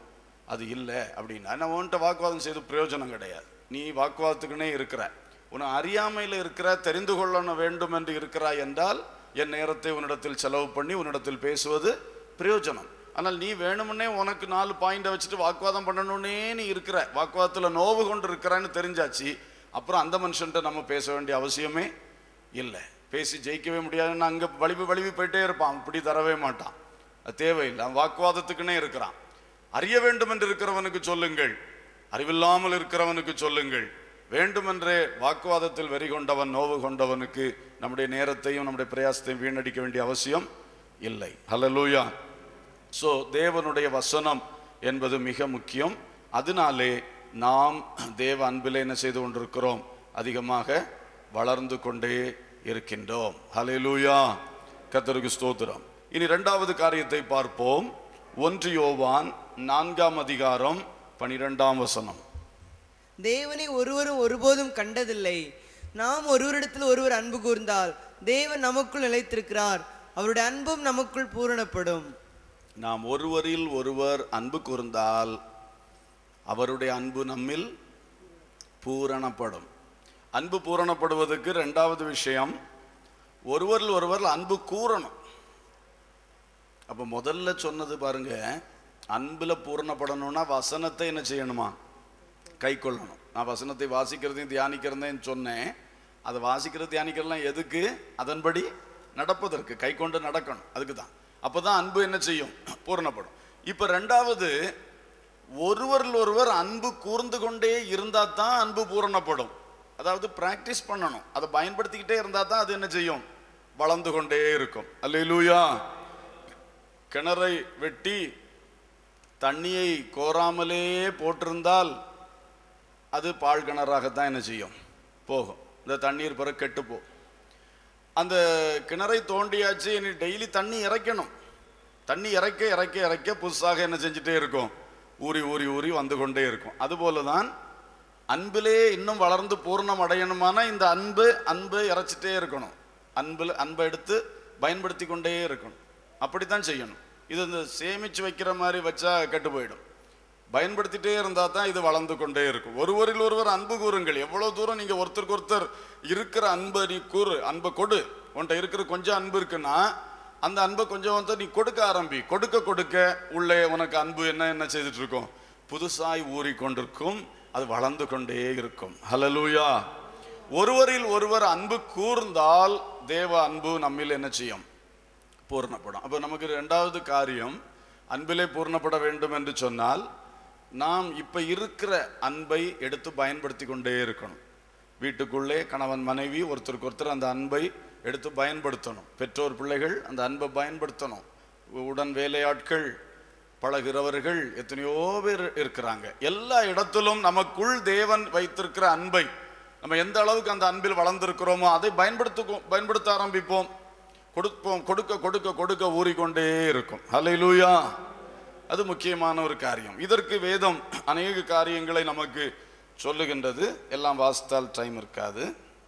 அது இல்லை அப்படின்னா நான் உன்கிட்ட வாக்குவாதம் செய்து பிரயோஜனம் கிடையாது நீ வாக்குவாதத்துக்குனே இருக்கிற உன்னை அறியாமையில் இருக்கிற தெரிந்து கொள்ள வேண்டும் என்று இருக்கிறாய் என்றால் என் நேரத்தை உன்னிடத்தில் செலவு பண்ணி உன்னிடத்தில் பேசுவது பிரயோஜனம் ஆனால் நீ வேணுமுன்னே உனக்கு நாலு பாயிண்டை வச்சுட்டு வாக்குவாதம் பண்ணணும்னே நீ இருக்கிற வாக்குவாதத்தில் நோவு கொண்டு இருக்கிறான்னு தெரிஞ்சாச்சு அப்புறம் அந்த மனுஷன்ட்ட நம்ம பேச வேண்டிய அவசியமே இல்லை பேசி ஜெயிக்கவே முடியாதுன்னு அங்கே வலிவு வலிவு போயிட்டே இருப்பான் அப்படி தரவே மாட்டான் அது தேவையில்லை அவன் வாக்குவாதத்துக்குன்னே இருக்கிறான் அறிய வேண்டும் என்று இருக்கிறவனுக்கு சொல்லுங்கள் அறிவில்லாமல் இருக்கிறவனுக்கு சொல்லுங்கள் வேண்டுமென்றே வாக்குவாதத்தில் வெறி கொண்டவன் நோவு கொண்டவனுக்கு நம்முடைய நேரத்தையும் நம்முடைய பிரயாசத்தையும் வீணடிக்க வேண்டிய அவசியம் இல்லை ஹalleluya ஸோ தேவனுடைய வசனம் என்பது மிக முக்கியம் அதனாலே நாம் தேவ அன்பில் என்ன செய்து கொண்டிருக்கிறோம் அதிகமாக வளர்ந்து கொண்டே இருக்கின்றோம் ஹalleluya கர்த்தருக்கு ஸ்தோத்திரம் இனி இரண்டாவது காரியத்தை பார்ப்போம் ஒன்று யோவான் நான்காம் அதிகாரம் பனிரெண்டாம் வசனம் தேவனை ஒருவரும் ஒருபோதும் கண்டதில்லை நாம் ஒருவரிடத்தில் ஒருவர் அன்பு கூர்ந்தால் தேவன் நமக்குள் நிலைத்திருக்கிறார் அவருடைய அன்பும் நமக்குள் பூரணப்படும் நாம் ஒருவரில் ஒருவர் அன்பு கூர்ந்தால் அவருடைய அன்பு நம்மில் பூரணப்படும் அன்பு பூரணப்படுவதற்கு ரெண்டாவது விஷயம் ஒருவரில் ஒருவர் அன்பு கூறணும் அப்ப முதல்ல சொன்னது பாருங்க அன்புல பூரணப்படணும்னா வசனத்தை என்ன செய்யணுமா கை கொள்ளணும் நான் வசனத்தை வாசிக்கிறதையும் தியானிக்கிறதையும் சொன்னேன் அதை வாசிக்கிறது தியானிக்கிறதுலாம் எதுக்கு அதன்படி நடப்பதற்கு கை கொண்டு நடக்கணும் அதுக்கு தான் அப்பதான் அன்பு என்ன செய்யும் பூரணப்படும் இப்ப ரெண்டாவது ஒருவரில் ஒருவர் அன்பு கூர்ந்து கொண்டே இருந்தா தான் அன்பு பூரணப்படும் அதாவது பிராக்டிஸ் பண்ணணும் அதை பயன்படுத்திக்கிட்டே இருந்தா தான் அது என்ன செய்யும் வளர்ந்து கொண்டே இருக்கும் அல்லேலூயா கிணறை வெட்டி தண்ணியை கோராமலே போட்டிருந்தால் அது பால் கிணறாகத்தான் என்ன செய்யும் போகும் இந்த தண்ணீர் பிறகு கெட்டு போ அந்த கிணறை தோண்டியாச்சு இனி டெய்லி தண்ணி இறைக்கணும் தண்ணி இறைக்க இறைக்க இறைக்க புதுசாக என்ன செஞ்சுட்டே இருக்கும் ஊறி ஊறி ஊறி வந்து கொண்டே இருக்கும் அதுபோல தான் அன்பிலே இன்னும் வளர்ந்து பூர்ணம் அடையணுமான இந்த அன்பு அன்பு இறைச்சிட்டே இருக்கணும் அன்பில் அன்பை எடுத்து பயன்படுத்தி கொண்டே இருக்கணும் அப்படித்தான் செய்யணும் இது இந்த சேமிச்சு வைக்கிற மாதிரி வச்சா கெட்டு போயிடும் பயன்படுத்திட்டே இருந்தா தான் இது வளர்ந்து கொண்டே இருக்கும் ஒருவரில் ஒருவர் அன்பு கூறுங்கள் எவ்வளவு தூரம் நீங்க ஒருத்தருக்கு ஒருத்தர் இருக்கிற அன்பை நீ கூறு அன்பை கொடு உன்கிட்ட இருக்கிற கொஞ்சம் அன்பு இருக்குன்னா அந்த அன்பை கொஞ்சம் வந்து நீ கொடுக்க ஆரம்பி கொடுக்க கொடுக்க உள்ளே உனக்கு அன்பு என்ன என்ன செய்துட்டு இருக்கும் புதுசாய் ஊறி கொண்டிருக்கும் அது வளர்ந்து கொண்டே இருக்கும் ஹலலூயா ஒருவரில் ஒருவர் அன்பு கூர்ந்தால் தேவ அன்பு நம்மில் என்ன செய்யும் பூர்ணப்படும் அப்போ நமக்கு ரெண்டாவது காரியம் அன்பிலே பூர்ணப்பட வேண்டும் என்று சொன்னால் நாம் இப்போ இருக்கிற அன்பை எடுத்து பயன்படுத்தி கொண்டே இருக்கணும் வீட்டுக்குள்ளே கணவன் மனைவி ஒருத்தருக்கு ஒருத்தர் அந்த அன்பை எடுத்து பயன்படுத்தணும் பெற்றோர் பிள்ளைகள் அந்த அன்பை பயன்படுத்தணும் உடன் வேலையாட்கள் பழகிறவர்கள் எத்தனையோ பேர் இருக்கிறாங்க எல்லா இடத்திலும் நமக்குள் தேவன் வைத்திருக்கிற அன்பை நம்ம எந்த அளவுக்கு அந்த அன்பில் வளர்ந்திருக்கிறோமோ அதை பயன்படுத்த பயன்படுத்த ஆரம்பிப்போம் கொடுப்போம் கொடுக்க கொடுக்க கொடுக்க ஊறிக்கொண்டே இருக்கும் ஹalleluya அது முக்கியமான ஒரு காரியம் இதற்கு வேதம் அநேக காரியங்களை நமக்கு சொல்லுகின்றது எல்லாம் வாசித்தால் டைம் இருக்காது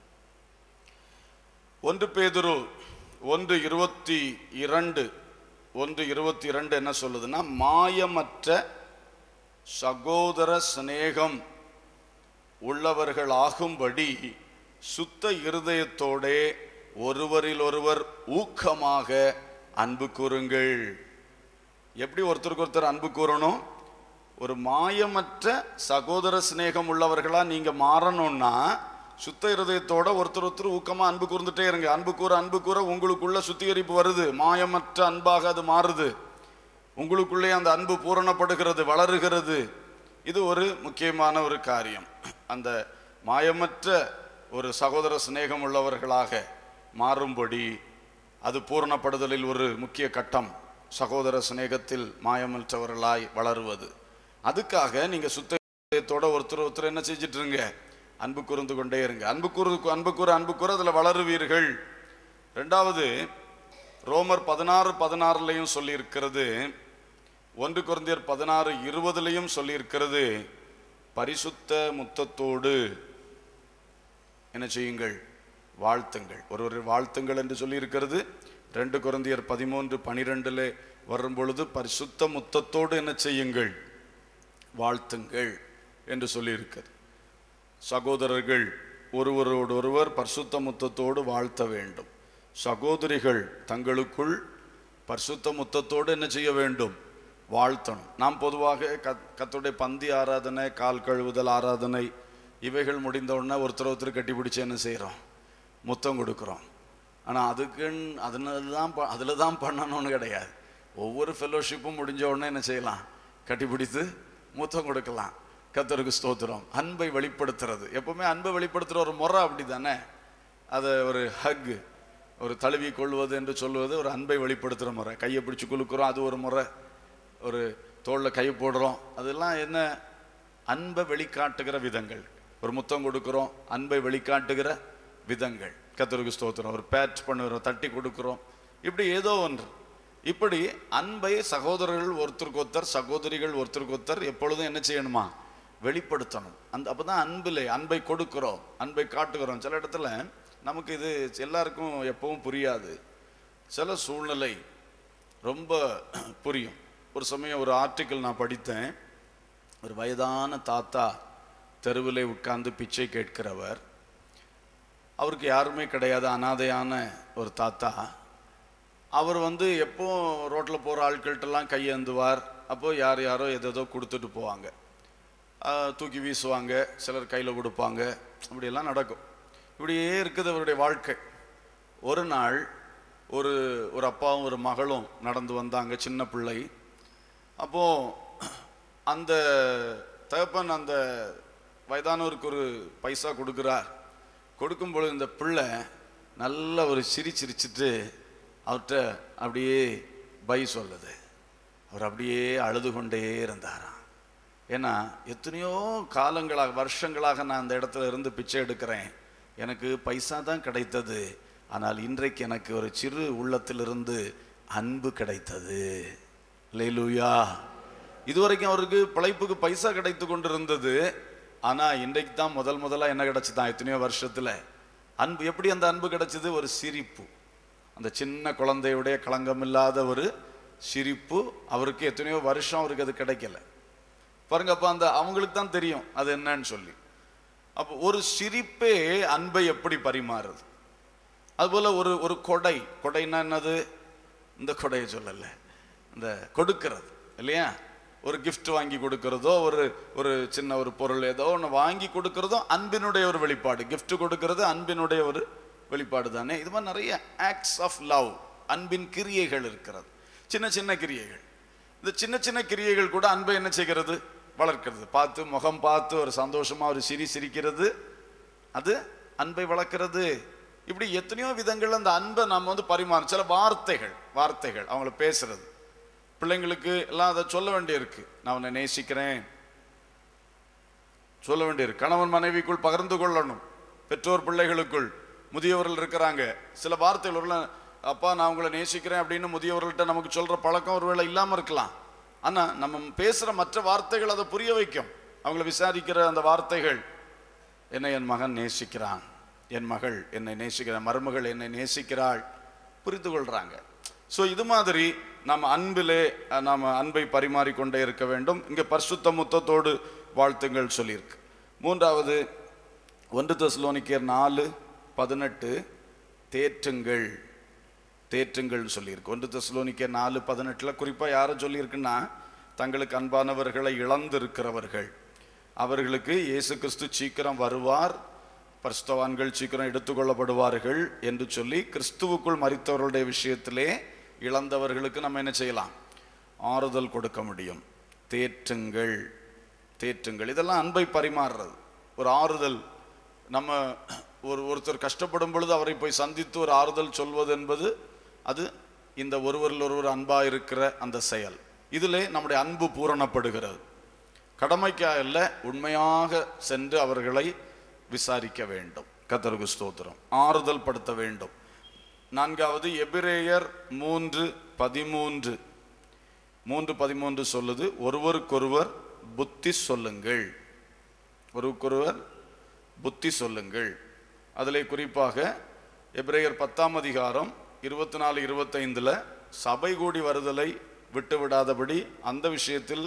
ஒன்று பேதுரு ஒன்று இருபத்தி இரண்டு ஒன்று இருபத்தி இரண்டு என்ன சொல்லுதுன்னா மாயமற்ற சகோதர சிநேகம் உள்ளவர்கள் ஆகும்படி சுத்த இருதயத்தோடே ஒருவரில் ஒருவர் ஊக்கமாக அன்பு கூறுங்கள் எப்படி ஒருத்தருக்கு ஒருத்தர் அன்பு கூறணும் ஒரு மாயமற்ற சகோதர சிநேகம் உள்ளவர்களா நீங்க மாறணும்னா சுத்த இருதயத்தோட ஒருத்தர் ஒருத்தர் ஊக்கமா அன்பு கூர்ந்துட்டே இருங்க அன்பு கூற அன்பு கூற உங்களுக்குள்ள சுத்திகரிப்பு வருது மாயமற்ற அன்பாக அது மாறுது உங்களுக்குள்ளே அந்த அன்பு பூரணப்படுகிறது வளருகிறது இது ஒரு முக்கியமான ஒரு காரியம் அந்த மாயமற்ற ஒரு சகோதர சிநேகம் உள்ளவர்களாக மாறும்படி அது பூரணப்படுதலில் ஒரு முக்கிய கட்டம் சகோதர சிநேகத்தில் மாயமற்றவர்களாய் வளருவது அதுக்காக நீங்க சுத்தத்தோட ஒருத்தர் ஒருத்தர் என்ன செஞ்சிட்டு இருங்க அன்பு கூர்ந்து கொண்டே இருங்க அன்பு கூறு அன்பு கூற அன்பு கூற அதுல வளருவீர்கள் ரெண்டாவது ரோமர் பதினாறு பதினாறுலையும் சொல்லியிருக்கிறது ஒன்று குருந்தியர் பதினாறு இருபதுலையும் சொல்லியிருக்கிறது பரிசுத்த முத்தத்தோடு என்ன செய்யுங்கள் வாழ்த்துங்கள் ஒருவர் வாழ்த்துங்கள் என்று சொல்லியிருக்கிறது ரெண்டு குருந்தியர் பதிமூன்று பனிரெண்டுல வரும் பொழுது பரிசுத்த முத்தத்தோடு என்ன செய்யுங்கள் வாழ்த்துங்கள் என்று சொல்லியிருக்கிறது சகோதரர்கள் ஒருவரோடொருவர் பரிசுத்த முத்தத்தோடு வாழ்த்த வேண்டும் சகோதரிகள் தங்களுக்குள் பரிசுத்த முத்தத்தோடு என்ன செய்ய வேண்டும் வாழ்த்தணும் நாம் பொதுவாக கத் கத்துடைய பந்தி ஆராதனை கால் கழுவுதல் ஆராதனை இவைகள் முடிந்த உடனே ஒருத்தர் ஒருத்தர் கட்டி பிடிச்சு என்ன செய்கிறோம் முத்தம் கொடுக்குறோம் ஆனால் அதுக்குன்னு அதனால தான் ப அதில் தான் பண்ணணும்னு கிடையாது ஒவ்வொரு ஃபெல்லோஷிப்பும் முடிஞ்ச உடனே என்ன செய்யலாம் கட்டிப்பிடித்து முத்தம் கொடுக்கலாம் கத்தருக்கு ஸ்தோத்திரம் அன்பை வெளிப்படுத்துறது எப்பவுமே அன்பை வெளிப்படுத்துகிற ஒரு முறை அப்படி தானே அதை ஒரு ஹக் ஒரு தழுவி கொள்வது என்று சொல்வது ஒரு அன்பை வெளிப்படுத்துகிற முறை கையை பிடிச்சு குலுக்குறோம் அது ஒரு முறை ஒரு தோளில் கை போடுறோம் அதெல்லாம் என்ன அன்பை வெளிக்காட்டுகிற விதங்கள் ஒரு முத்தம் கொடுக்குறோம் அன்பை வெளிக்காட்டுகிற விதங்கள் கத்தருக்கு ஸ்தோத்திரம் ஒரு பேட்ச் பண்ணுறோம் தட்டி கொடுக்குறோம் இப்படி ஏதோ ஒன்று இப்படி அன்பை சகோதரர்கள் ஒருத்தருக்கு ஒருத்தர் சகோதரிகள் ஒருத்தருக்கு ஒருத்தர் எப்பொழுதும் என்ன செய்யணுமா வெளிப்படுத்தணும் அந்த அப்பதான் அன்பிலே அன்பை கொடுக்கிறோம் அன்பை காட்டுகிறோம் சில இடத்துல நமக்கு இது எல்லாருக்கும் எப்பவும் புரியாது சில சூழ்நிலை ரொம்ப புரியும் ஒரு சமயம் ஒரு ஆர்டிக்கிள் நான் படித்தேன் ஒரு வயதான தாத்தா தெருவிலே உட்கார்ந்து பிச்சை கேட்கிறவர் அவருக்கு யாருமே கிடையாது அனாதையான ஒரு தாத்தா அவர் வந்து எப்போ ரோட்டில் போகிற ஆட்கள்கிட்டலாம் கையேந்துவார் அப்போ யார் யாரோ எதேதோ கொடுத்துட்டு போவாங்க ஆஹ் தூக்கி வீசுவாங்க சிலர் கையில் கொடுப்பாங்க இப்படியெல்லாம் நடக்கும் இப்படியே இருக்குது அவருடைய வாழ்க்கை ஒரு நாள் ஒரு ஒரு அப்பாவும் ஒரு மகளும் நடந்து வந்தாங்க சின்ன பிள்ளை அப்போ அந்த தகப்பன் அந்த வயதானவருக்கு ஒரு பைசா கொடுக்குறார் கொடுக்கும் பொழுது இந்த பிள்ளை நல்ல ஒரு சிரி சிரிச்சிட்டு அவர்கிட்ட அப்படியே பை சொல்லுது அவர் அப்படியே அழுது கொண்டே இருந்தாராம் ஏன்னா எத்தனையோ காலங்களாக வருஷங்களாக நான் அந்த இடத்துல இருந்து பிச்சை எடுக்கிறேன் எனக்கு பைசா தான் கிடைத்தது ஆனால் இன்றைக்கு எனக்கு ஒரு சிறு உள்ளத்திலிருந்து அன்பு கிடைத்தது லேலூயா இதுவரைக்கும் அவருக்கு பிழைப்புக்கு பைசா கிடைத்து கொண்டிருந்தது ஆனா இன்றைக்கு தான் முதல் முதலா என்ன கிடைச்சுதான் எத்தனையோ வருஷத்துல அன்பு எப்படி அந்த அன்பு கிடைச்சது ஒரு சிரிப்பு அந்த சின்ன குழந்தையுடைய களங்கமில்லாத ஒரு சிரிப்பு அவருக்கு எத்தனையோ வருஷம் அவருக்கு அது கிடைக்கல பாருங்க அப்ப அந்த அவங்களுக்கு தான் தெரியும் அது என்னன்னு சொல்லி அப்போ ஒரு சிரிப்பே அன்பை எப்படி பரிமாறுது அதுபோல ஒரு ஒரு கொடை கொடைன்னா என்னது இந்த கொடையை சொல்லல இந்த கொடுக்கிறது இல்லையா ஒரு gift வாங்கி கொடுக்கறதோ ஒரு ஒரு சின்ன ஒரு பொருள் ஏதோ ஒன்று வாங்கி கொடுக்கறதோ அன்பினுடைய ஒரு வெளிப்பாடு gift கொடுக்கறது அன்பினுடைய ஒரு வெளிப்பாடு தானே இது மாதிரி நிறைய ஆக்ட்ஸ் ஆஃப் லவ் அன்பின் கிரியைகள் இருக்கிறது சின்ன சின்ன கிரியைகள் இந்த சின்ன சின்ன கிரியைகள் கூட அன்பை என்ன செய்கிறது வளர்க்கிறது பார்த்து முகம் பார்த்து ஒரு சந்தோஷமா ஒரு சிரி சிரிக்கிறது அது அன்பை வளர்க்கிறது இப்படி எத்தனையோ விதங்கள் அந்த அன்பை நம்ம வந்து பரிமாறும் சில வார்த்தைகள் வார்த்தைகள் அவங்கள பேசுறது பிள்ளைங்களுக்கு எல்லாம் அதை சொல்ல வேண்டியிருக்கு நான் உன்னை நேசிக்கிறேன் சொல்ல வேண்டியிருக்கு கணவன் மனைவிக்குள் பகிர்ந்து கொள்ளணும் பெற்றோர் பிள்ளைகளுக்குள் முதியவர்கள் இருக்கிறாங்க சில வார்த்தைகள் ஒரு அப்பா நான் உங்களை நேசிக்கிறேன் அப்படின்னு முதியவர்கள்ட்ட நமக்கு சொல்ற பழக்கம் ஒருவேளை இல்லாம இருக்கலாம் ஆனா நம்ம பேசுற மற்ற வார்த்தைகள் அதை புரிய வைக்கும் அவங்கள விசாரிக்கிற அந்த வார்த்தைகள் என்னை என் மகன் நேசிக்கிறான் என் மகள் என்னை நேசிக்கிற மருமகள் என்னை நேசிக்கிறாள் புரிந்து கொள்றாங்க ஸோ இது மாதிரி நம்ம அன்பிலே அஹ், நாம அன்பை பரிமாறிக்கொண்டே இருக்க வேண்டும் இங்கே பரிசுத்த முத்தத்தோடு வாழ்த்துங்கள் சொல்லியிருக்கு மூன்றாவது ஒன்று தெசலோனிக்கர் நாலு பதினெட்டு தேற்றுங்கள் தேற்றுங்கள் சொல்லியிருக்கு ஒன்று தெசலோனிக்கர் நாலு பதினெட்டில் குறிப்பாக யாரை சொல்லியிருக்குன்னா தங்களுக்கு அன்பானவர்களை இழந்திருக்கிறவர்கள் அவர்களுக்கு இயேசு கிறிஸ்து சீக்கிரம் வருவார் பரிசுத்தவான்கள் சீக்கிரம் எடுத்துக்கொள்ளப்படுவார்கள் என்று சொல்லி கிறிஸ்துவுக்குள் மரித்தவர்களுடைய விஷயத்திலே இழந்தவர்களுக்கு நம்ம என்ன செய்யலாம் ஆறுதல் கொடுக்க முடியும் தேற்றுங்கள் தேற்றுங்கள் இதெல்லாம் அன்பை பரிமாறுறது ஒரு ஆறுதல் நம்ம ஒரு ஒருத்தர் கஷ்டப்படும் பொழுது அவரை போய் சந்தித்து ஒரு ஆறுதல் சொல்வது என்பது அது இந்த ஒருவரில் ஒருவர் அன்பா இருக்கிற அந்த செயல் இதிலே நம்முடைய அன்பு பூரணப்படுகிறது கடமைக்காக அல்ல உண்மையாக சென்று அவர்களை விசாரிக்க வேண்டும் கத்தருக்கு ஸ்தோத்திரம் ஆறுதல் படுத்த வேண்டும் நான்காவது எபிரேயர் மூன்று பதிமூன்று மூன்று பதிமூன்று சொல்லுது ஒருவருக்கொருவர் புத்தி சொல்லுங்கள் ஒருவருக்கொருவர் புத்தி சொல்லுங்கள் அதிலே குறிப்பாக எபிரேயர் பத்தாம் அதிகாரம் இருபத்தி நாலு இருபத்தைந்தில் சபை கூடி வருதலை விட்டு விடாதபடி அந்த விஷயத்தில்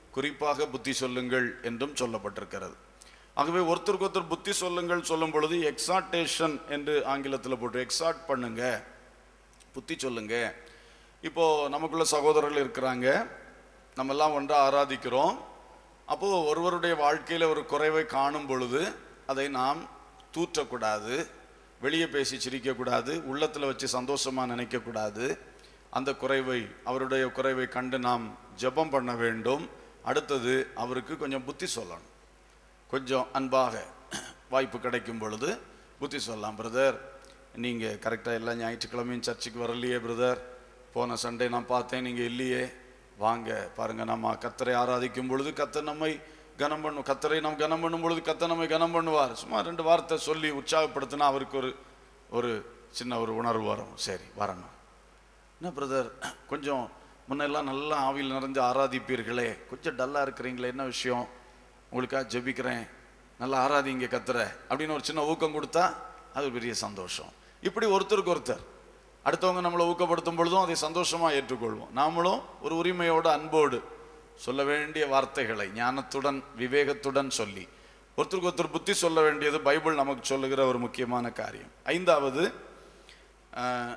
குறிப்பாக புத்தி சொல்லுங்கள் என்றும் சொல்லப்பட்டிருக்கிறது ஆகவே ஒருத்தருக்கு ஒருத்தர் புத்தி சொல்லுங்கள் சொல்லும் பொழுது எக்ஸாட்டேஷன் என்று ஆங்கிலத்தில் போட்டு எக்ஸாட் பண்ணுங்க புத்தி சொல்லுங்க இப்போ நமக்குள்ள சகோதரர்கள் இருக்கிறாங்க நம்ம எல்லாம் ஒன்றா ஆராதிக்கிறோம் அப்போ ஒருவருடைய வாழ்க்கையில ஒரு குறைவை காணும் பொழுது அதை நாம் தூற்றக்கூடாது வெளியே பேசி சிரிக்கக்கூடாது உள்ளத்துல வச்சு சந்தோஷமா நினைக்கக்கூடாது அந்த குறைவை அவருடைய குறைவை கண்டு நாம் ஜெபம் பண்ண வேண்டும் அடுத்தது அவருக்கு கொஞ்சம் புத்தி சொல்லணும் கொஞ்சம் அன்பாக வாய்ப்பு கிடைக்கும் பொழுது புத்தி சொல்லலாம் பிரதர் நீங்கள் கரெக்டாக எல்லா ஞாயிற்றுக்கிழமையும் சர்ச்சுக்கு வரலையே பிரதர் போன சண்டே நான் பார்த்தேன் நீங்கள் இல்லையே வாங்க பாருங்க நம்ம கத்தரை ஆராதிக்கும் பொழுது கத்த நம்மை கனம் பண்ணும் கத்தரை நாம் கனம் பண்ணும் பொழுது கத்த நம்மை கனம் பண்ணுவார் சும்மா ரெண்டு வார்த்தை சொல்லி உற்சாகப்படுத்தினா அவருக்கு ஒரு ஒரு சின்ன ஒரு உணர்வு வரும் சரி வரணும் என்ன பிரதர் கொஞ்சம் முன்னெல்லாம் நல்லா ஆவியில் நிறைஞ்சு ஆராதிப்பீர்களே கொஞ்சம் டல்லாக இருக்கிறீங்களே என்ன விஷயம் உங்களுக்காக ஜெபிக்கிறேன் நல்லா ஆராதிங்க கத்துற அப்படின்னு ஒரு சின்ன ஊக்கம் கொடுத்தா அது ஒரு பெரிய சந்தோஷம் இப்படி ஒருத்தருக்கு ஒருத்தர் அடுத்தவங்க நம்மளை ஊக்கப்படுத்தும் பொழுதும் அதை சந்தோஷமாக ஏற்றுக்கொள்வோம் நாமளும் ஒரு உரிமையோடு அன்போடு சொல்ல வேண்டிய வார்த்தைகளை ஞானத்துடன் விவேகத்துடன் சொல்லி ஒருத்தருக்கு ஒருத்தர் புத்தி சொல்ல வேண்டியது பைபிள் நமக்கு சொல்லுகிற ஒரு முக்கியமான காரியம் ஐந்தாவது ஆஹ்,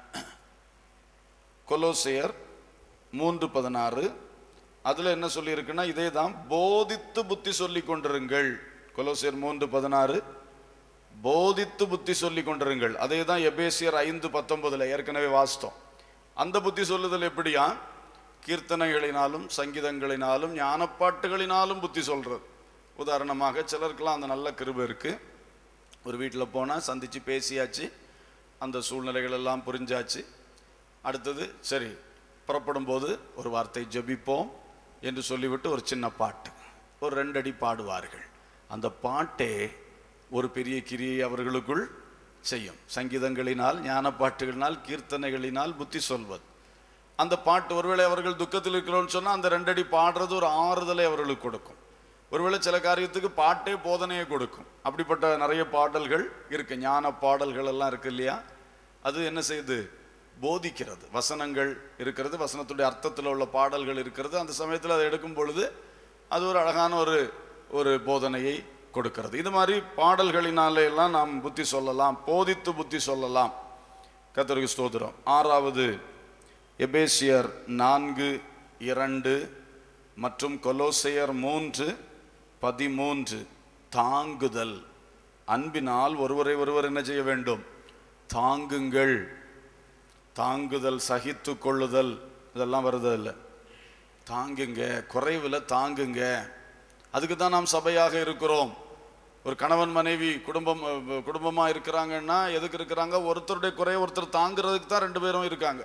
கொலோசையர் மூன்று பதினாறு அதுல என்ன சொல்லியிருக்குன்னா இதே தான் போதித்து புத்தி சொல்லி கொண்டிருங்கள் கொலோசியர் மூன்று பதினாறு போதித்து புத்தி சொல்லி கொண்டிருங்கள் அதே தான் எபேசியர் ஐந்து பத்தொன்பதுல ஏற்கனவே வாசித்தோம் அந்த புத்தி சொல்லுதல் எப்படியா கீர்த்தனைகளினாலும் சங்கீதங்களினாலும் ஞானப்பாட்டுகளினாலும் புத்தி சொல்றது உதாரணமாக சிலருக்கெல்லாம் அந்த நல்ல கிருபை இருக்கு ஒரு வீட்டில் போனால் சந்திச்சு பேசியாச்சு அந்த சூழ்நிலைகள் எல்லாம் புரிஞ்சாச்சு அடுத்தது சரி புறப்படும் போது ஒரு வார்த்தை ஜெபிப்போம் என்று சொல்லிவிட்டு ஒரு சின்ன பாட்டு ஒரு ரெண்டு அடி பாடுவார்கள் அந்த பாட்டே ஒரு பெரிய கிரியை அவர்களுக்குள் செய்யும் சங்கீதங்களினால் ஞான பாட்டுகளினால் கீர்த்தனைகளினால் புத்தி சொல்வது அந்த பாட்டு ஒருவேளை அவர்கள் துக்கத்தில் இருக்கிறோம்னு சொன்னால் அந்த ரெண்டடி பாடுறது ஒரு ஆறுதலை அவர்களுக்கு கொடுக்கும் ஒருவேளை சில காரியத்துக்கு பாட்டே போதனையை கொடுக்கும் அப்படிப்பட்ட நிறைய பாடல்கள் இருக்கு ஞான பாடல்கள் எல்லாம் இருக்கு இல்லையா அது என்ன செய்யுது போதிக்கிறது வசனங்கள் இருக்கிறது வசனத்துடைய அர்த்தத்தில் உள்ள பாடல்கள் இருக்கிறது அந்த சமயத்தில் அதை எடுக்கும் பொழுது அது ஒரு அழகான ஒரு ஒரு போதனையை கொடுக்கிறது இது மாதிரி பாடல்களினாலே எல்லாம் நாம் புத்தி சொல்லலாம் போதித்து புத்தி சொல்லலாம் கத்தருக்கு ஸ்தோத்திரம் ஆறாவது எபேசியர் நான்கு இரண்டு மற்றும் கொலோசையர் மூன்று பதிமூன்று தாங்குதல் அன்பினால் ஒருவரை ஒருவர் என்ன செய்ய வேண்டும் தாங்குங்கள் தாங்குதல் சகித்து கொள்ளுதல் இதெல்லாம் வருது இல்லை தாங்குங்க குறைவில் தாங்குங்க அதுக்கு தான் நாம் சபையாக இருக்கிறோம் ஒரு கணவன் மனைவி குடும்பம் அஹ், குடும்பமா இருக்கிறாங்கன்னா எதுக்கு இருக்கிறாங்க ஒருத்தருடைய குறைய ஒருத்தர் தாங்குறதுக்கு தான் ரெண்டு பேரும் இருக்காங்க